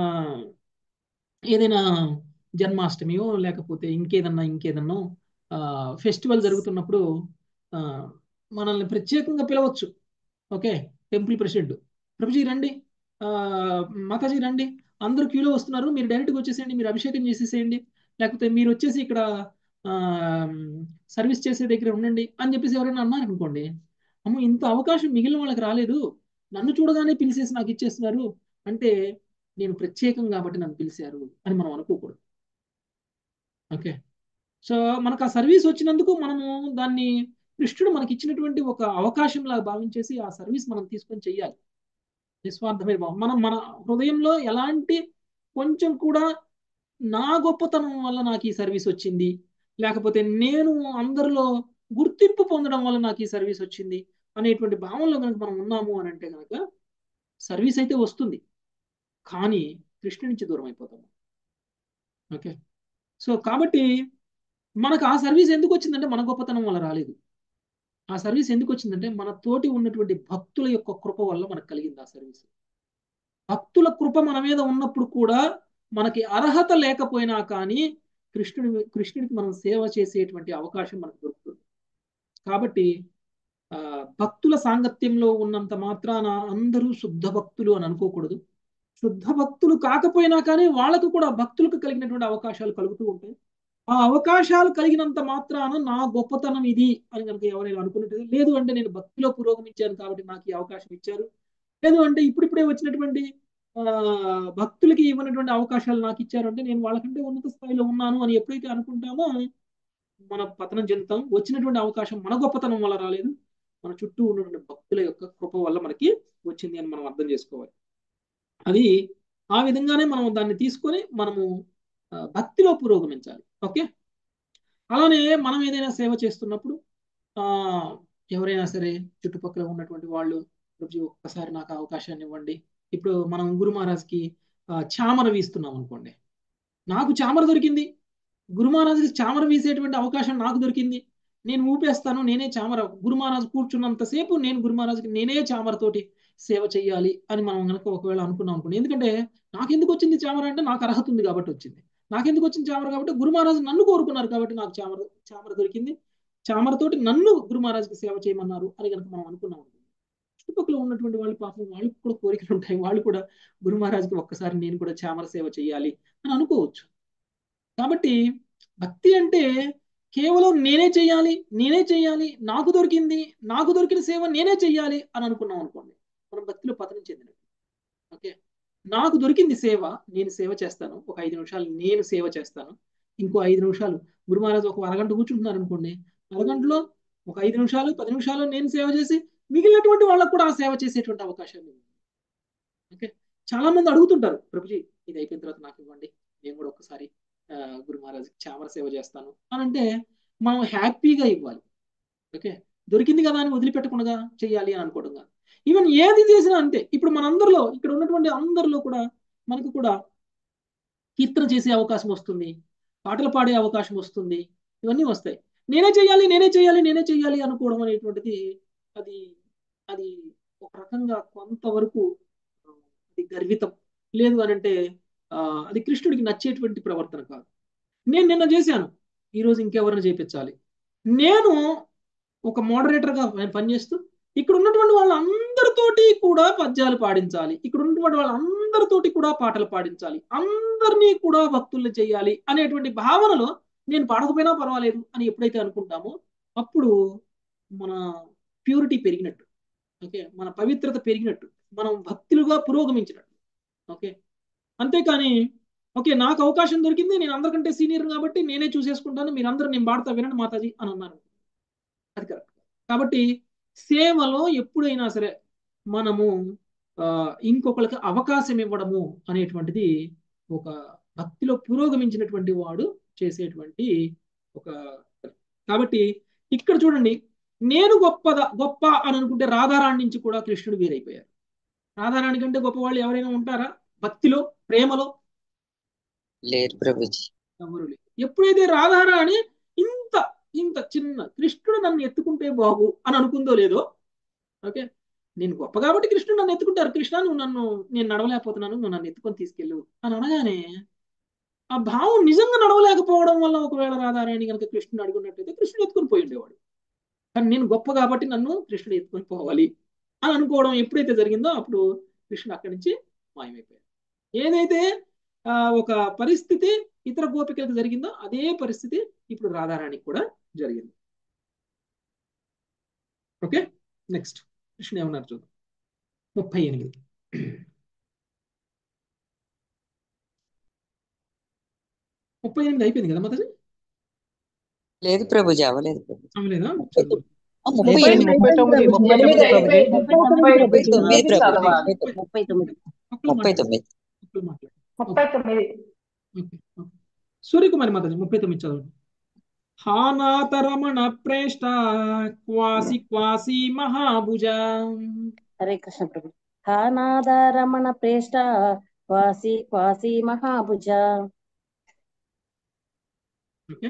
ఏదైనా జన్మాష్టమియో లేకపోతే ఇంకేదన్నా ఇంకేదన్నో ఫెస్టివల్ జరుగుతున్నప్పుడు ఆ, మనల్ని ప్రత్యేకంగా పిలవచ్చు ఓకే టెంపుల్ ప్రెసిడెంట్ ప్రభుజీ రండి ఆ, మాతాజీ రండి అందరూ క్యూలో వస్తున్నారు మీరు డైరెక్ట్గా వచ్చేసేయండి మీరు అభిషేకం చేసేసేయండి లేకపోతే మీరు వచ్చేసి ఇక్కడ ఆ, సర్వీస్ చేసే దగ్గర ఉండండి అని చెప్పేసి ఎవరైనా అన్నారు అనుకోండి అమ్మ ఇంత అవకాశం మిగిలిన వాళ్ళకి రాలేదు నన్ను చూడగానే పిలిచేసి నాకు ఇచ్చేస్తున్నారు అంటే నేను ప్రత్యేకం కాబట్టి నన్ను పిలిచారు అని మనం అనుకోకూడదు ఓకే సో మనకు ఆ సర్వీస్ వచ్చినందుకు మనము దాన్ని కృష్ణుడు మనకి ఇచ్చినటువంటి ఒక అవకాశం లాగా భావించేసి ఆ సర్వీస్ మనం తీసుకొని చెయ్యాలి నిస్వార్థమైన భావం మనం మన హృదయంలో ఎలాంటి కొంచెం కూడా నా గొప్పతనం వల్ల నాకు ఈ సర్వీస్ వచ్చింది లేకపోతే నేను అందరిలో గుర్తింపు పొందడం వల్ల నాకు ఈ సర్వీస్ వచ్చింది అనేటువంటి భావనలో కనుక మనం ఉన్నాము అని అంటే కనుక సర్వీస్ అయితే వస్తుంది కానీ కృష్ణు నుంచి దూరం అయిపోతాము ఓకే సో కాబట్టి మనకు ఆ సర్వీస్ ఎందుకు వచ్చిందంటే మన గొప్పతనం వల్ల రాలేదు ఆ సర్వీస్ ఎందుకు వచ్చిందంటే మన తోటి ఉన్నటువంటి భక్తుల యొక్క కృప వల్ల మనకు కలిగింది ఆ సర్వీస్ భక్తుల కృప మన మీద ఉన్నప్పుడు కూడా మనకి అర్హత లేకపోయినా కానీ కృష్ణుడి కృష్ణుడికి మనం సేవ చేసేటువంటి అవకాశం మనకు దొరుకుతుంది కాబట్టి ఆ భక్తుల సాంగత్యంలో ఉన్నంత మాత్రాన అందరూ శుద్ధ భక్తులు అని అనుకోకూడదు శుద్ధ భక్తులు కాకపోయినా కానీ వాళ్ళకు కూడా భక్తులకు కలిగినటువంటి అవకాశాలు కలుగుతూ ఉంటాయి ఆ అవకాశాలు కలిగినంత మాత్రాన నా గొప్పతనం ఇది అని కనుక ఎవరైనా అనుకున్నట్టు లేదు అంటే నేను భక్తిలో పురోగమించాను కాబట్టి నాకు ఈ అవకాశం ఇచ్చారు లేదు అంటే ఇప్పుడిప్పుడే వచ్చినటువంటి ఆ భక్తులకి ఇవ్వనటువంటి అవకాశాలు నాకు ఇచ్చారు అంటే నేను వాళ్ళకంటే ఉన్నత స్థాయిలో ఉన్నాను అని ఎప్పుడైతే అనుకుంటామో మన పతనం చెందుతాం వచ్చినటువంటి అవకాశం మన గొప్పతనం వల్ల రాలేదు మన చుట్టూ ఉన్నటువంటి భక్తుల యొక్క కృప వల్ల మనకి వచ్చింది అని మనం అర్థం చేసుకోవాలి అది ఆ విధంగానే మనం దాన్ని తీసుకొని మనము ఆ, భక్తిలో పురోగమించాలి ఓకే అలానే మనం ఏదైనా సేవ చేస్తున్నప్పుడు ఆ ఎవరైనా సరే చుట్టుపక్కల ఉన్నటువంటి వాళ్ళు "ప్రభుజీ, ఒక్కసారి నాకు అవకాశాన్ని ఇవ్వండి ఇప్పుడు మనం గురు మహారాజ్కి ఆ, చామర వీస్తున్నాం అనుకోండి నాకు చామర దొరికింది గురు మహారాజ్కి చామర వీసేటువంటి అవకాశం నాకు దొరికింది నేను ఊపేస్తాను నేనే చామర గురు మహారాజ్ కూర్చున్నంతసేపు నేను గురు మహారాజ్కి నేనే చామరతోటి సేవ చేయాలి అని మనం కనుక ఒకవేళ అనుకున్నాం అనుకోండి ఎందుకంటే నాకెందుకు వచ్చింది చామర అంటే నాకు అర్హత ఉంది కాబట్టి వచ్చింది నాకెందుకు వచ్చింది చామర కాబట్టి గురు మహారాజ్ నన్ను కోరుకున్నారు కాబట్టి నాకు చామర చామర దొరికింది చామరతోటి నన్ను గురు మహారాజ్కి సేవ చేయమన్నారు అని కనుక మనం అనుకున్నాం అనుకోండి. చుట్టుపక్కల ఉన్నటువంటి వాళ్ళు పాపం వాళ్ళకి కూడా కోరికలు ఉంటాయి వాళ్ళు కూడా గురు మహారాజ్కి ఒక్కసారి నేను కూడా చామర సేవ చేయాలి అని అనుకోవచ్చు కాబట్టి భక్తి అంటే కేవలం నేనే చేయాలి నేనే చేయాలి నాకు దొరికింది నాకు దొరికిన సేవ నేనే చేయాలి అని అనుకున్నాం అనుకోండి మనం భక్తిలో పతనం చెందినట్టు ఓకే నాకు దొరికింది సేవ నేను సేవ చేస్తాను ఒక ఐదు నిమిషాలు నేను సేవ చేస్తాను ఇంకో ఐదు నిమిషాలు గురు మహారాజ్ ఒక అరగంట కూర్చుంటున్నారు అనుకోండి అరగంటలో ఒక ఐదు నిమిషాలు పది నిమిషాలు నేను సేవ చేసి మిగిలినటువంటి వాళ్ళకు కూడా ఆ సేవ చేసేటువంటి అవకాశాన్ని ఉంది ఓకే చాలా మంది అడుగుతుంటారు ప్రభుజీ ఇది అయిపోయిన తర్వాత నాకు ఇవ్వండి నేను కూడా ఒకసారి ఆ, గురు మహారాజ్ చామర సేవ చేస్తాను అని అంటే మనం హ్యాపీగా ఇవ్వాలి ఓకే దొరికింది కదా అని వదిలిపెట్టకుండా చేయాలి అని అనుకోవడం కాదు ఈవెన్ ఏది చేసినా అంతే ఇప్పుడు మనందరిలో ఇక్కడ ఉన్నటువంటి అందరిలో కూడా మనకు కూడా కీర్తన చేసే అవకాశం వస్తుంది పాటలు పాడే అవకాశం వస్తుంది ఇవన్నీ వస్తాయి నేనే చేయాలి నేనే చేయాలి నేనే చేయాలి అనుకోవడం అనేటువంటిది అది అది ఒక రకంగా కొంతవరకు ఆ, అది గర్వితం లేదు అని అంటే ఆ, అది కృష్ణుడికి నచ్చేటువంటి ప్రవర్తన కాదు నేను నిన్న చేశాను ఈరోజు ఇంకెవరిని చేపించాలి నేను ఒక మోడరేటర్ గా పనిచేస్తూ ఇక్కడ ఉన్నటువంటి వాళ్ళందరితోటి కూడా పద్యాలు పాడించాలి ఇక్కడ ఉన్నటువంటి వాళ్ళందరితోటి కూడా పాటలు పాడించాలి అందరినీ కూడా భక్తుల్ని చేయాలి అనేటువంటి భావనలో నేను పాడకపోయినా పర్వాలేదు అని ఎప్పుడైతే అనుకుంటామో అప్పుడు మన ప్యూరిటీ పెరిగినట్టు ఓకే మన పవిత్రత పెరిగినట్టు మనం భక్తులుగా పురోగమించినట్టు ఓకే అంతేకాని ఓకే నాకు అవకాశం దొరికింది నేను అందరికంటే సీనియర్ కాబట్టి నేనే చూసేసుకుంటాను మీరందరూ నేను పాడతా వినండి మాతాజీ అని అన్నారు అది కరెక్ట్ కాబట్టి సేవలో ఎప్పుడైనా సరే మనము ఆ, ఇంకొకరికి అవకాశం ఇవ్వడము అనేటువంటిది ఒక భక్తిలో పురోగమించినటువంటి వాడు చేసేటువంటి ఒక కాబట్టి ఇక్కడ చూడండి నేను గొప్పదా గొప్ప అని అనుకుంటే రాధారాణి నుంచి కూడా కృష్ణుడు వేరైపోయారు రాధారాణి కంటే గొప్ప వాళ్ళు ఎవరైనా ఉంటారా భక్తిలో ప్రేమలో లేరు ప్రభుజీ ఎవరు లేరు. ఎప్పుడైతే రాధారాణి ఇంత ఇంత చిన్న కృష్ణుడు నన్ను ఎత్తుకుంటే బాగు అని అనుకుందో లేదో ఓకే నేను గొప్ప కాబట్టి కృష్ణుడు నన్ను ఎత్తుకుంటారు కృష్ణ నువ్వు నన్ను నేను నడవలేకపోతున్నాను నువ్వు నన్ను ఎత్తుకొని తీసుకెళ్ళు అని అనగానే ఆ భావం నిజంగా నడవలేకపోవడం వల్ల ఒకవేళ రాధారాణి కనుక కృష్ణుడు అడుగున్నట్టయితే కృష్ణుడు ఎత్తుకొని పోయి ఉండేవాడు కానీ నేను గొప్ప కాబట్టి నన్ను కృష్ణుడు ఎత్తుకొని పోవాలి అని అనుకోవడం ఎప్పుడైతే జరిగిందో అప్పుడు కృష్ణుడు అక్కడి నుంచి మాయమైపోయాడు ఏదైతే ఆ, ఒక పరిస్థితి ఇతర గోపికలకు జరిగిందో అదే పరిస్థితి ఇప్పుడు రాధారాణికి కూడా జరిగింది ఓకే నెక్స్ట్ కృష్ణ ఏమన్నారు చూద్దాం ముప్పై ఎనిమిది ముప్పై ఎనిమిది అయిపోయింది కదా మాతాజీ లేదు ప్రభుజీ అవ్వలేదు ప్రభు అవలేదా ఆ, ముప్పై ముప్పై ఎనిమిది ముప్పై తొమ్మిది ముప్పై తొమ్మిది ప్రభుజీ ముప్పై ముప్పై తొమ్మిది ప్రభు చదవాలి ముప్పై తొమ్మిది ముప్పై తొమ్మిది ముప్పై తొమ్మిది ఒక్కరు మాట్లాడు ముప్పై తొమ్మిది ఓకే ఓకే సూర్యకుమారి మాతాజీ ముప్పై తొమ్మిది చదవండి హానాతరమణ ప్రేష్ట క్వాసి క్వాసి మహాభుజ హరే కృష్ణ ప్రభు హానాద రమణ ప్రేష్ట క్వాసి క్వాసి మహాభుజ ఓకే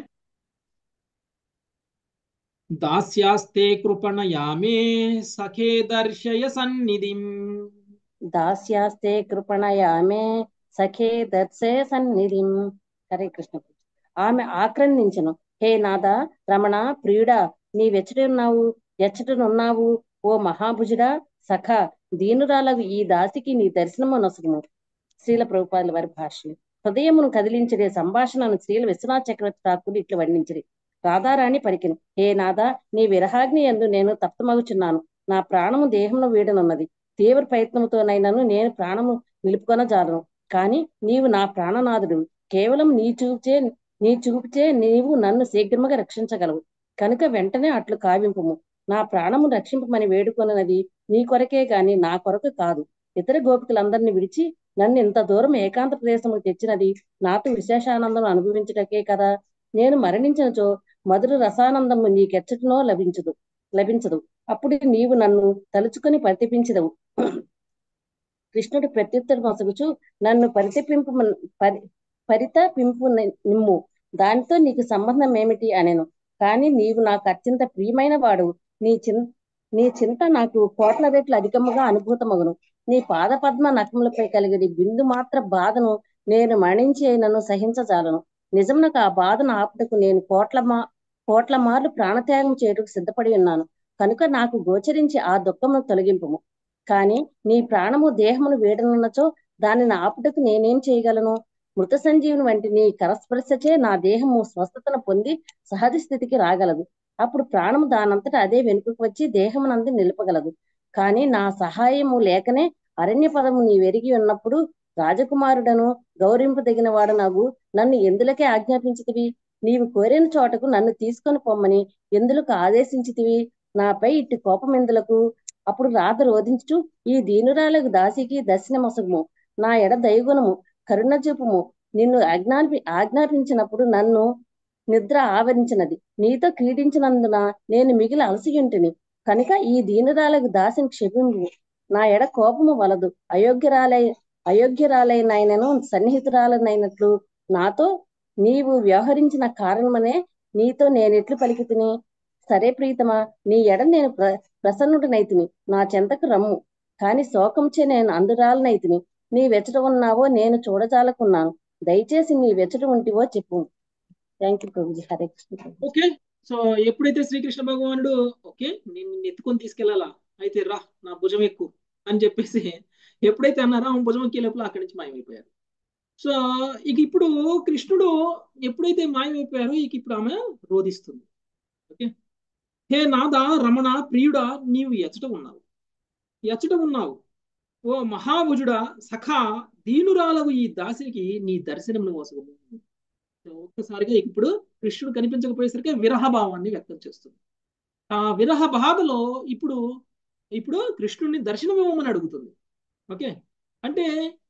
దాస్యాస్తే కృపణయామే సఖే దర్శయ సన్నిధిం దాస్యాస్తే కృపణయామే సఖే దర్శయ సన్నిధిం హరే కృష్ణ ప్రభు. ఆమె ఆక్రందించను హే నాద రమణ ప్రియుడా నీవెచ్చటనున్నావు ఎచ్చటనున్నావు ఓ మహాభుజుడా సఖ దీనురాలగు ఈ దాసికి నీ దర్శనము నొసగుము శ్రీల ప్రభుపాదుల వారి భాష్యం హృదయమును కదిలించడే సంభాషణను శ్రీల విశ్వనాథ చక్రవర్తి ఠాకూర్ ఇట్లు వర్ణించిరి రాధారాణి పలికిను హే నాద నీ విరహాగ్ని ఎందు నేను తప్తమగుచున్నాను నా ప్రాణము దేహంలో వీడనున్నది తీవ్ర ప్రయత్నముతోనైనను నేను ప్రాణము నిలుపుకొన జాలను కాని నీవు నా ప్రాణనాథుడు కేవలం నీ చూచే నీ చూపుచే నీవు నన్ను శీఘ్రముగా రక్షించగలవు కనుక వెంటనే అట్లు కావింపుము నా ప్రాణము రక్షింపమని వేడుకొనది నీ కొరకే గాని నా కొరకు కాదు ఇతర గోపికలందరినీ విడిచి నన్ను ఇంత దూరం ఏకాంత ప్రదేశముకు తెచ్చినది నాతో విశేషానందం అనుభవించుటకే కదా నేను మరణించినచో మధుర రసానందము నీకెచ్చటనో లభించదు లభించదు అప్పుడు నీవు నన్ను తలుచుకొని పరితపించదవు కృష్ణుడు ప్రత్యుత్తరం మొసగుచు నన్ను పరితపింపు పరి పరితపింపు నిమ్ము దానితో నీకు సంబంధం ఏమిటి అనెను కానీ నీవు నాకు అత్యంత ప్రియమైన వాడు నీ చిన్ నీ చింత నాకు కోట్ల రెట్లు అధికముగా అనుభూతమగును నీ పాద పద్మ నఖములపై కలిగడి బిందు మాత్ర బాధను నేను మరణించి అయినను సహించజాలను నిజమునకు ఆ బాధను ఆపుటకు నేను కోట్ల మా కోట్ల మార్లు ప్రాణత్యాగం చేయుటకు సిద్ధపడి ఉన్నాను కనుక నాకు గోచరించి ఆ దుఃఖమును తొలగింపుము కాని నీ ప్రాణము దేహమును వేడనున్నచో దానిని ఆపుటకు నేనేం చేయగలను మృత సంజీవుని వంటి నీ కరస్పర్శచే నా దేహము స్వస్థతను పొంది సహజ స్థితికి రాగలదు అప్పుడు ప్రాణము దానంతట అదే వెనుకకు వచ్చి దేహమునందు నిలపగలదు కానీ నా సహాయము లేకనే అరణ్య పదము నీ వెరిగి ఉన్నప్పుడు రాజకుమారుడను గౌరవింపదగిన వాడు నాకు నన్ను ఎందులకే ఆజ్ఞాపించితివి నీవు కోరిన చోటకు నన్ను తీసుకొని పొమ్మని ఎందులకు ఆదేశించితివి నాపై ఇట్టి కోపం ఎందులకు అప్పుడు రాధ రోధించుచు ఈ దీనురాలకు దాసికి దర్శనమొసగుము నా ఎడ దైగుణము కరుణ చూపుము నిన్ను ఆజ్ఞాపి ఆజ్ఞాపించినప్పుడు నన్ను నిద్ర ఆవరించినది నీతో క్రీడించినందున నేను మిగిలి అలసియుంటిని కనుక ఈ దీనురాలకు దాసిని క్షమింపు నా ఎడ కోపము వలదు అయోగ్యరాలై అయోగ్యరాలైనైనను సన్నిహితురాలనైనట్లు నాతో నీవు వ్యవహరించిన కారణమనే నీతో నేనెట్లు పలికి తిని సరే ప్రీతమా నీ ఎడ నేను ప్ర ప్రసన్నుడనైతిని నా చెంతకు రమ్ము కాని శోకంచే నేను అందురాలనైతిని నీ వెచ్చట ఉన్నావో నేను చూడజాలకున్నాను దయచేసి నీ వెచ్చట ఉంటివో చెప్పు thank you Prabhuji Hare Krishna Prabhu okay so ఎప్పుడైతే శ్రీకృష్ణ భగవానుడు ఓకే నేను నిన్ను ఎత్తుకొని తీసుకెళ్లాలా అయితే రా నా భుజం ఎక్కు అని చెప్పేసి ఎప్పుడైతే అన్నారో ఆమె భుజం ఎక్కే లోపల అక్కడి నుంచి మాయమైపోయారు సో ఇక ఇప్పుడు కృష్ణుడు ఎప్పుడైతే మాయమైపోయారో ఇక ఇప్పుడు ఆమె రోధిస్తుంది ఓకే హే నాద రమణ ప్రియుడా నీవు ఎచ్చట ఉన్నావు ఎచ్చట ఉన్నావు ఓ మహాభుజుడా సఖా దీనురాలవు ఈ దాసికి నీ దర్శనమును మోసగము ఒక్కసారిగా ఇప్పుడు కృష్ణుడు కనిపించకపోయేసరికి విరహ భావాన్ని వ్యక్తం చేస్తుంది ఆ విరహ బాధలో ఇప్పుడు ఇప్పుడు కృష్ణుడిని దర్శనం ఇవ్వమని అడుగుతుంది ఓకే అంటే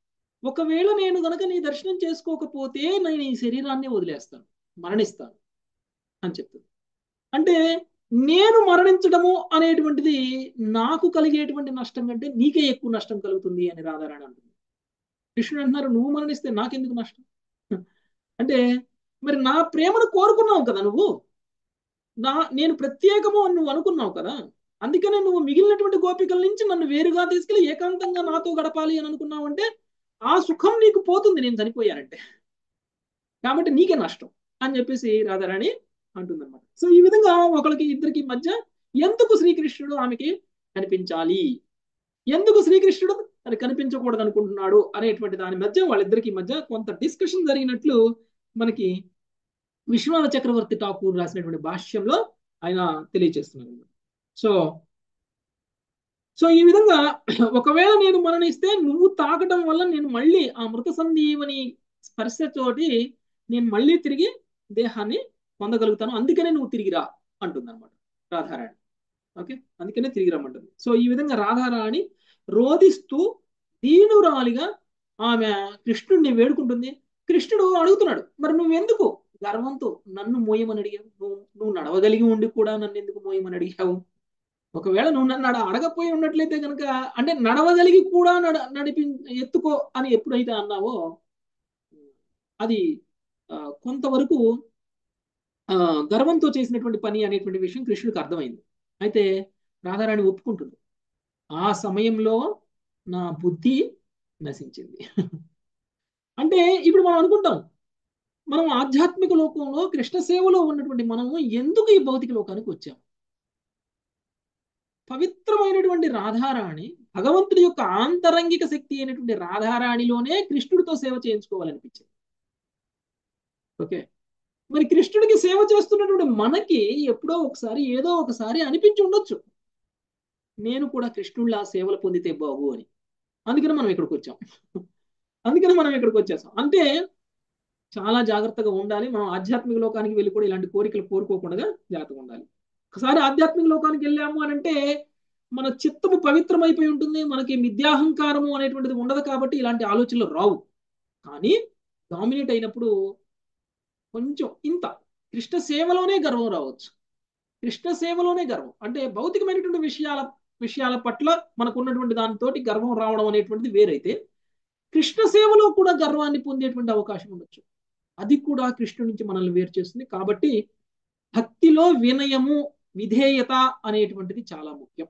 ఒకవేళ నేను గనక నీ దర్శనం చేసుకోకపోతే నేను ఈ శరీరాన్ని వదిలేస్తాను మరణిస్తాను అని చెప్తుంది అంటే నేను మరణించడము అనేటువంటిది నాకు కలిగేటువంటి నష్టం కంటే నీకే ఎక్కువ నష్టం కలుగుతుంది అని రాధారాణి అంటుంది కృష్ణుడు అంటున్నారు నువ్వు మరణిస్తే నాకెందుకు నష్టం అంటే మరి నా ప్రేమను కోరుకున్నావు కదా నువ్వు నా నేను ప్రత్యేకము అని నువ్వు అనుకున్నావు కదా అందుకనే నువ్వు మిగిలినటువంటి గోపికల నుంచి నన్ను వేరుగా తీసుకెళ్లి ఏకాంతంగా నాతో గడపాలి అని అనుకున్నావు అంటే ఆ సుఖం నీకు పోతుంది నేను చనిపోయానంటే కాబట్టి నీకే నష్టం అని చెప్పేసి రాధారాణి అంటుందన్నమాట సో ఈ విధంగా ఒకరికి ఇద్దరికి మధ్య ఎందుకు శ్రీకృష్ణుడు ఆమెకి కనిపించాలి ఎందుకు శ్రీకృష్ణుడు అది కనిపించకూడదు అనుకుంటున్నాడు అనేటువంటి దాని మధ్య వాళ్ళిద్దరికి మధ్య కొంత డిస్కషన్ జరిగినట్లు మనకి విశ్వనాథ చక్రవర్తి ఠాకూర్ రాసినటువంటి భాష్యంలో ఆయన తెలియజేస్తున్నారు సో సో ఈ విధంగా ఒకవేళ నేను మరణిస్తే నువ్వు తాకటం వల్ల నేను మళ్ళీ ఆ మృత సందీవని స్పర్శ తోటి నేను మళ్ళీ తిరిగి దేహాన్ని పొందగలుగుతాను అందుకనే నువ్వు తిరిగి రా అంటుంది అనమాట రాధారాణి ఓకే అందుకనే తిరిగి రమ్మంటుంది సో ఈ విధంగా రాధారాణి రోధిస్తూ దీనురాలిగా ఆమె కృష్ణుడిని వేడుకుంటుంది కృష్ణుడు అడుగుతున్నాడు మరి నువ్వెందుకు గర్వంతో నన్ను మోయమని అడిగావు నువ్వు నువ్వు నడవగలిగి ఉండి కూడా నన్ను ఎందుకు మోయమని అడిగావు ఒకవేళ నువ్వు నన్ను అడ అడగపోయి ఉన్నట్లయితే కనుక అంటే నడవగలిగి కూడా నడ నడిపి ఎత్తుకో అని ఎప్పుడైతే అన్నావో అది కొంతవరకు గర్వంతో చేసినటువంటి పని అనేటువంటి విషయం కృష్ణుడికి అర్థమైంది అయితే రాధారాణి ఒప్పుకుంటుంది ఆ సమయంలో నా బుద్ధి నశించింది అంటే ఇప్పుడు మనం అనుకుంటాం మనం ఆధ్యాత్మిక లోకంలో కృష్ణ సేవలో ఉన్నటువంటి మనము ఎందుకు ఈ భౌతిక లోకానికి వచ్చాం పవిత్రమైనటువంటి రాధారాణి భగవంతుడి యొక్క ఆంతరంగిక శక్తి అయినటువంటి రాధారాణిలోనే కృష్ణుడితో సేవ చేయించుకోవాలనిపించింది ఓకే మరి కృష్ణుడికి సేవ చేస్తున్నటువంటి మనకి ఎప్పుడో ఒకసారి ఏదో ఒకసారి అనిపించి ఉండొచ్చు నేను కూడా కృష్ణుళ్ళ సేవలు పొందితే బాగు అని అందుకని మనం ఇక్కడికి వచ్చాం అందుకని మనం ఇక్కడికి వచ్చేసాం అంటే చాలా జాగ్రత్తగా ఉండాలి మనం ఆధ్యాత్మిక లోకానికి వెళ్ళి కూడా ఇలాంటి కోరికలు కోరుకోకుండా జాగ్రత్తగా ఉండాలి ఒకసారి ఆధ్యాత్మిక లోకానికి వెళ్ళాము అని అంటే మన చిత్తము పవిత్రమైపోయి ఉంటుంది మనకి మిథ్యాహంకారము అనేటువంటిది ఉండదు కాబట్టి ఇలాంటి ఆలోచనలు రావు కానీ డామినేట్ అయినప్పుడు కొంచెం ఇంత కృష్ణ సేవలోనే గర్వం రావచ్చు కృష్ణ సేవలోనే గర్వం అంటే భౌతికమైనటువంటి విషయాల విషయాల పట్ల మనకు ఉన్నటువంటి దానితోటి గర్వం రావడం అనేటువంటిది వేరైతే కృష్ణ సేవలో కూడా గర్వాన్ని పొందేటువంటి అవకాశం ఉండొచ్చు అది కూడా కృష్ణుడి నుంచి మనల్ని వేరు చేస్తుంది కాబట్టి భక్తిలో వినయము విధేయత అనేటువంటిది చాలా ముఖ్యం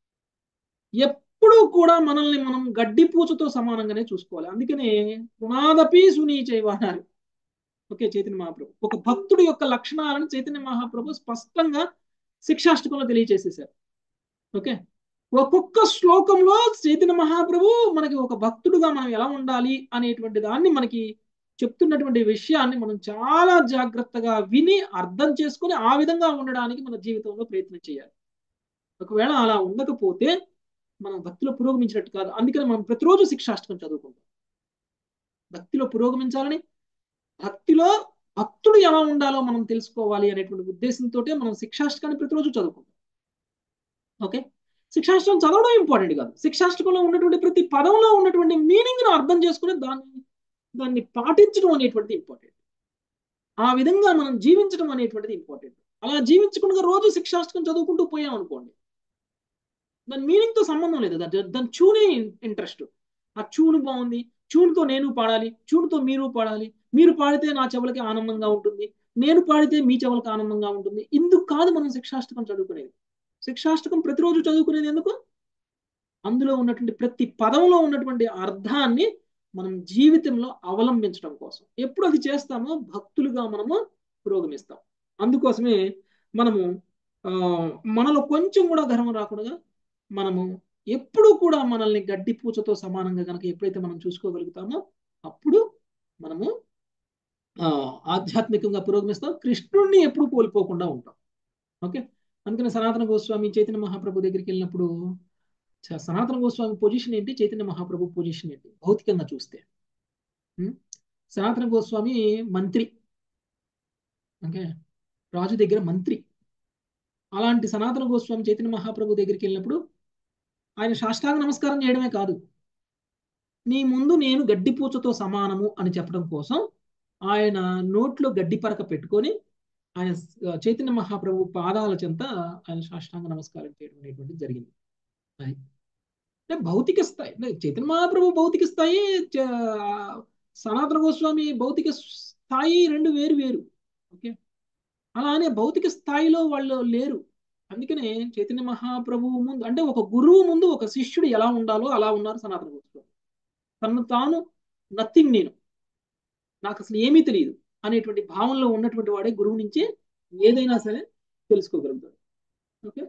ఎప్పుడూ కూడా మనల్ని మనం గడ్డి పూచతో సమానంగానే చూసుకోవాలి అందుకనే పునాదపి సునీచైవ అన్నారు ఓకే చైతన్య మహాప్రభు ఒక భక్తుడి యొక్క లక్షణాలను చైతన్య మహాప్రభు స్పష్టంగా శిక్షాష్టకంలో తెలియజేసేశారు ఓకే ఒక్కొక్క శ్లోకంలో చైతన్య మహాప్రభు మనకి ఒక భక్తుడుగా మనం ఎలా ఉండాలి అనేటువంటి దాన్ని మనకి చెప్తున్నటువంటి విషయాన్ని మనం చాలా జాగ్రత్తగా విని అర్థం చేసుకుని ఆ విధంగా ఉండడానికి మన జీవితంలో ప్రయత్నం చేయాలి ఒకవేళ అలా ఉండకపోతే మనం భక్తిలో పురోగమించినట్టు కాదు అందుకని మనం ప్రతిరోజు శిక్షాష్టకం చదువుకుంటాం భక్తిలో పురోగమించాలని భక్తిలో భక్తుడు ఎలా ఉండాలో మనం తెలుసుకోవాలి అనేటువంటి ఉద్దేశంతో మనం శిక్షాష్టకాన్ని ప్రతిరోజు చదువుకుంటాం ఓకే శిక్షాష్టకం చదవడం ఇంపార్టెంట్ కాదు శిక్షాష్టకంలో ఉన్నటువంటి ప్రతి పదంలో ఉన్నటువంటి మీనింగ్ ను అర్థం చేసుకుని దాన్ని దాన్ని పాటించడం అనేటువంటిది ఇంపార్టెంట్ ఆ విధంగా మనం జీవించడం అనేటువంటిది ఇంపార్టెంట్ అలా జీవించకుండా రోజు శిక్షాష్టకం చదువుకుంటూ పోయాం అనుకోండి దాని మీనింగ్ తో సంబంధం లేదు దాని చూనే ఇంట్రెస్ట్ ఆ చూను బాగుంది చూనుతో నేను పాడాలి చూనుతో మీరు పాడాలి మీరు పాడితే నా చెవులకి ఆనందంగా ఉంటుంది నేను పాడితే మీ చెవులకి ఆనందంగా ఉంటుంది ఇందుకు కాదు మనం శిక్షాష్టకం చదువుకునేది శిక్షాష్టకం ప్రతిరోజు చదువుకునేది ఎందుకు అందులో ఉన్నటువంటి ప్రతి పదంలో ఉన్నటువంటి అర్థాన్ని మనం జీవితంలో అవలంబించడం కోసం ఎప్పుడు అది చేస్తామో భక్తులుగా మనము పురోగమిస్తాం అందుకోసమే మనము మనలో కొంచెం కూడా గర్వం రాకుండా మనము ఎప్పుడు కూడా మనల్ని గడ్డి పూచతో సమానంగా కనుక ఎప్పుడైతే మనం చూసుకోగలుగుతామో అప్పుడు మనము ఆధ్యాత్మికంగా పురోగమిస్తాం కృష్ణుడిని ఎప్పుడు కోల్పోకుండా ఉంటాం ఓకే అందుకని సనాతన గోస్వామి చైతన్య మహాప్రభు దగ్గరికి వెళ్ళినప్పుడు సనాతన గోస్వామి పొజిషన్ ఏంటి చైతన్య మహాప్రభు పొజిషన్ ఏంటి భౌతికంగా చూస్తే సనాతన గోస్వామి మంత్రి ఓకే రాజు దగ్గర మంత్రి అలాంటి సనాతన గోస్వామి చైతన్య మహాప్రభు దగ్గరికి వెళ్ళినప్పుడు ఆయన సాష్టాంగ నమస్కారం చేయడమే కాదు నీ ముందు నేను గడ్డి పూచతో సమానము అని చెప్పడం కోసం ఆయన నోట్లో గడ్డి పరక పెట్టుకొని ఆయన చైతన్య మహాప్రభు పాదాల చెంత ఆయన సాష్టాంగ నమస్కారం చేయడం అనేటువంటిది జరిగింది అంటే భౌతిక స్థాయి చైతన్య మహాప్రభు భౌతిక స్థాయి సనాతన గోస్వామి భౌతిక స్థాయి రెండు వేరు వేరు ఓకే అలానే భౌతిక స్థాయిలో వాళ్ళు లేరు అందుకనే చైతన్య మహాప్రభువు ముందు అంటే ఒక గురువు ముందు ఒక శిష్యుడు ఎలా ఉండాలో అలా ఉన్నారు సనాతన గోస్వామి తను తాను నథింగ్ నేను నాకు అసలు ఏమీ తెలియదు అనేటువంటి భావంలో ఉన్నటువంటి వాడే గురువు నుంచి ఏదైనా సరే తెలుసుకోగలుగుతాడు ఓకే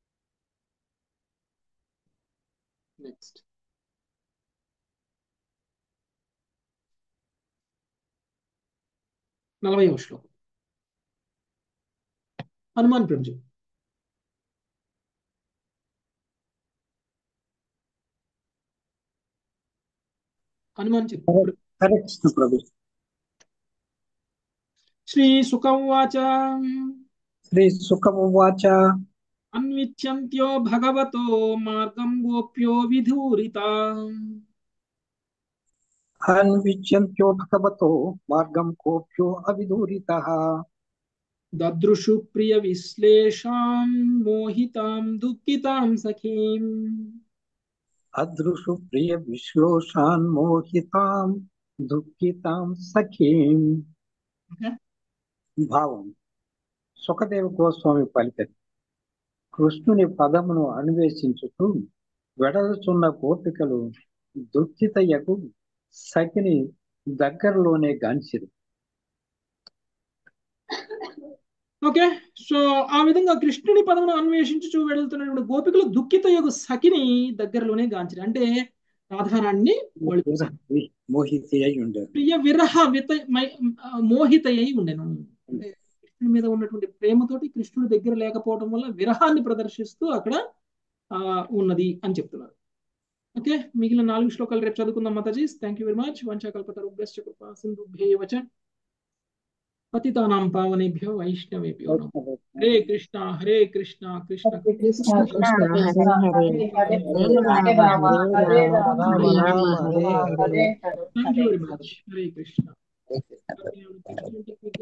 నెక్స్ట్ నలభై శ్లోకం హనుమాన్ ప్రభుజీ హనుమాన్ చెప్పారు హరే కృష్ణ ప్రభు శ్రీ సుఖవాచ శ్రీ సుఖమువాచ అన్విచ్యంత్యో భగవతో మార్గం గోప్యో విధూరిత అన్విచ్యంత్యో భగవతో మార్గం కోప్యో అవిదూరిత దదృశు ప్రియ విశ్లేషాం మోహితాం దుఃఖితాం సఖీం అదృశు ప్రియ విశ్లోషాన్ మోహితాం దుఃఖితాం సఖీం భావం సుఖదేవ గోస్వామి పలికది కృష్ణుని పదమును అన్వేషించుతూ వెడలుచున్న గోపికలు దుఃఖితయ్యకు సఖిని దగ్గరలోనే గాంచిరు ఓకే సో ఆ విధంగా కృష్ణుని పదమును అన్వేషించుచు వెళుతున్నటువంటి గోపికలు దుఃఖిత యొక్క సఖిని దగ్గరలోనే గాంచిరు అంటే రాధారాణ్ణి మోహిత అయి ఉండేది ప్రియ విరహ విత మోహిత అయి ఉండేను అంటే కృష్ణుడి మీద ఉన్నటువంటి ప్రేమతోటి కృష్ణుడి దగ్గర లేకపోవడం వల్ల విరహాన్ని ప్రదర్శిస్తూ అక్కడ ఆ ఉన్నది అని చెప్తున్నారు ఓకే మిగిలిన నాలుగు శ్లోకాలు రేపు చదువుకుందాం మాతాజీ థ్యాంక్ యూ వెరీ మచ్ వంచాకల్పత రుభ్యశ్చ కృపా సింధుభ్యేవ చ పతితానాం పావనేభ్యో వైష్ణవేభ్యో నమః Hare Krishna Hare Krishna Krishna Hare Krishna Krishna Krishna Krishna Hare Hare Hare Rama Hare Rama Rama Rama Hare Hare thank you Hare very much Hare Krishna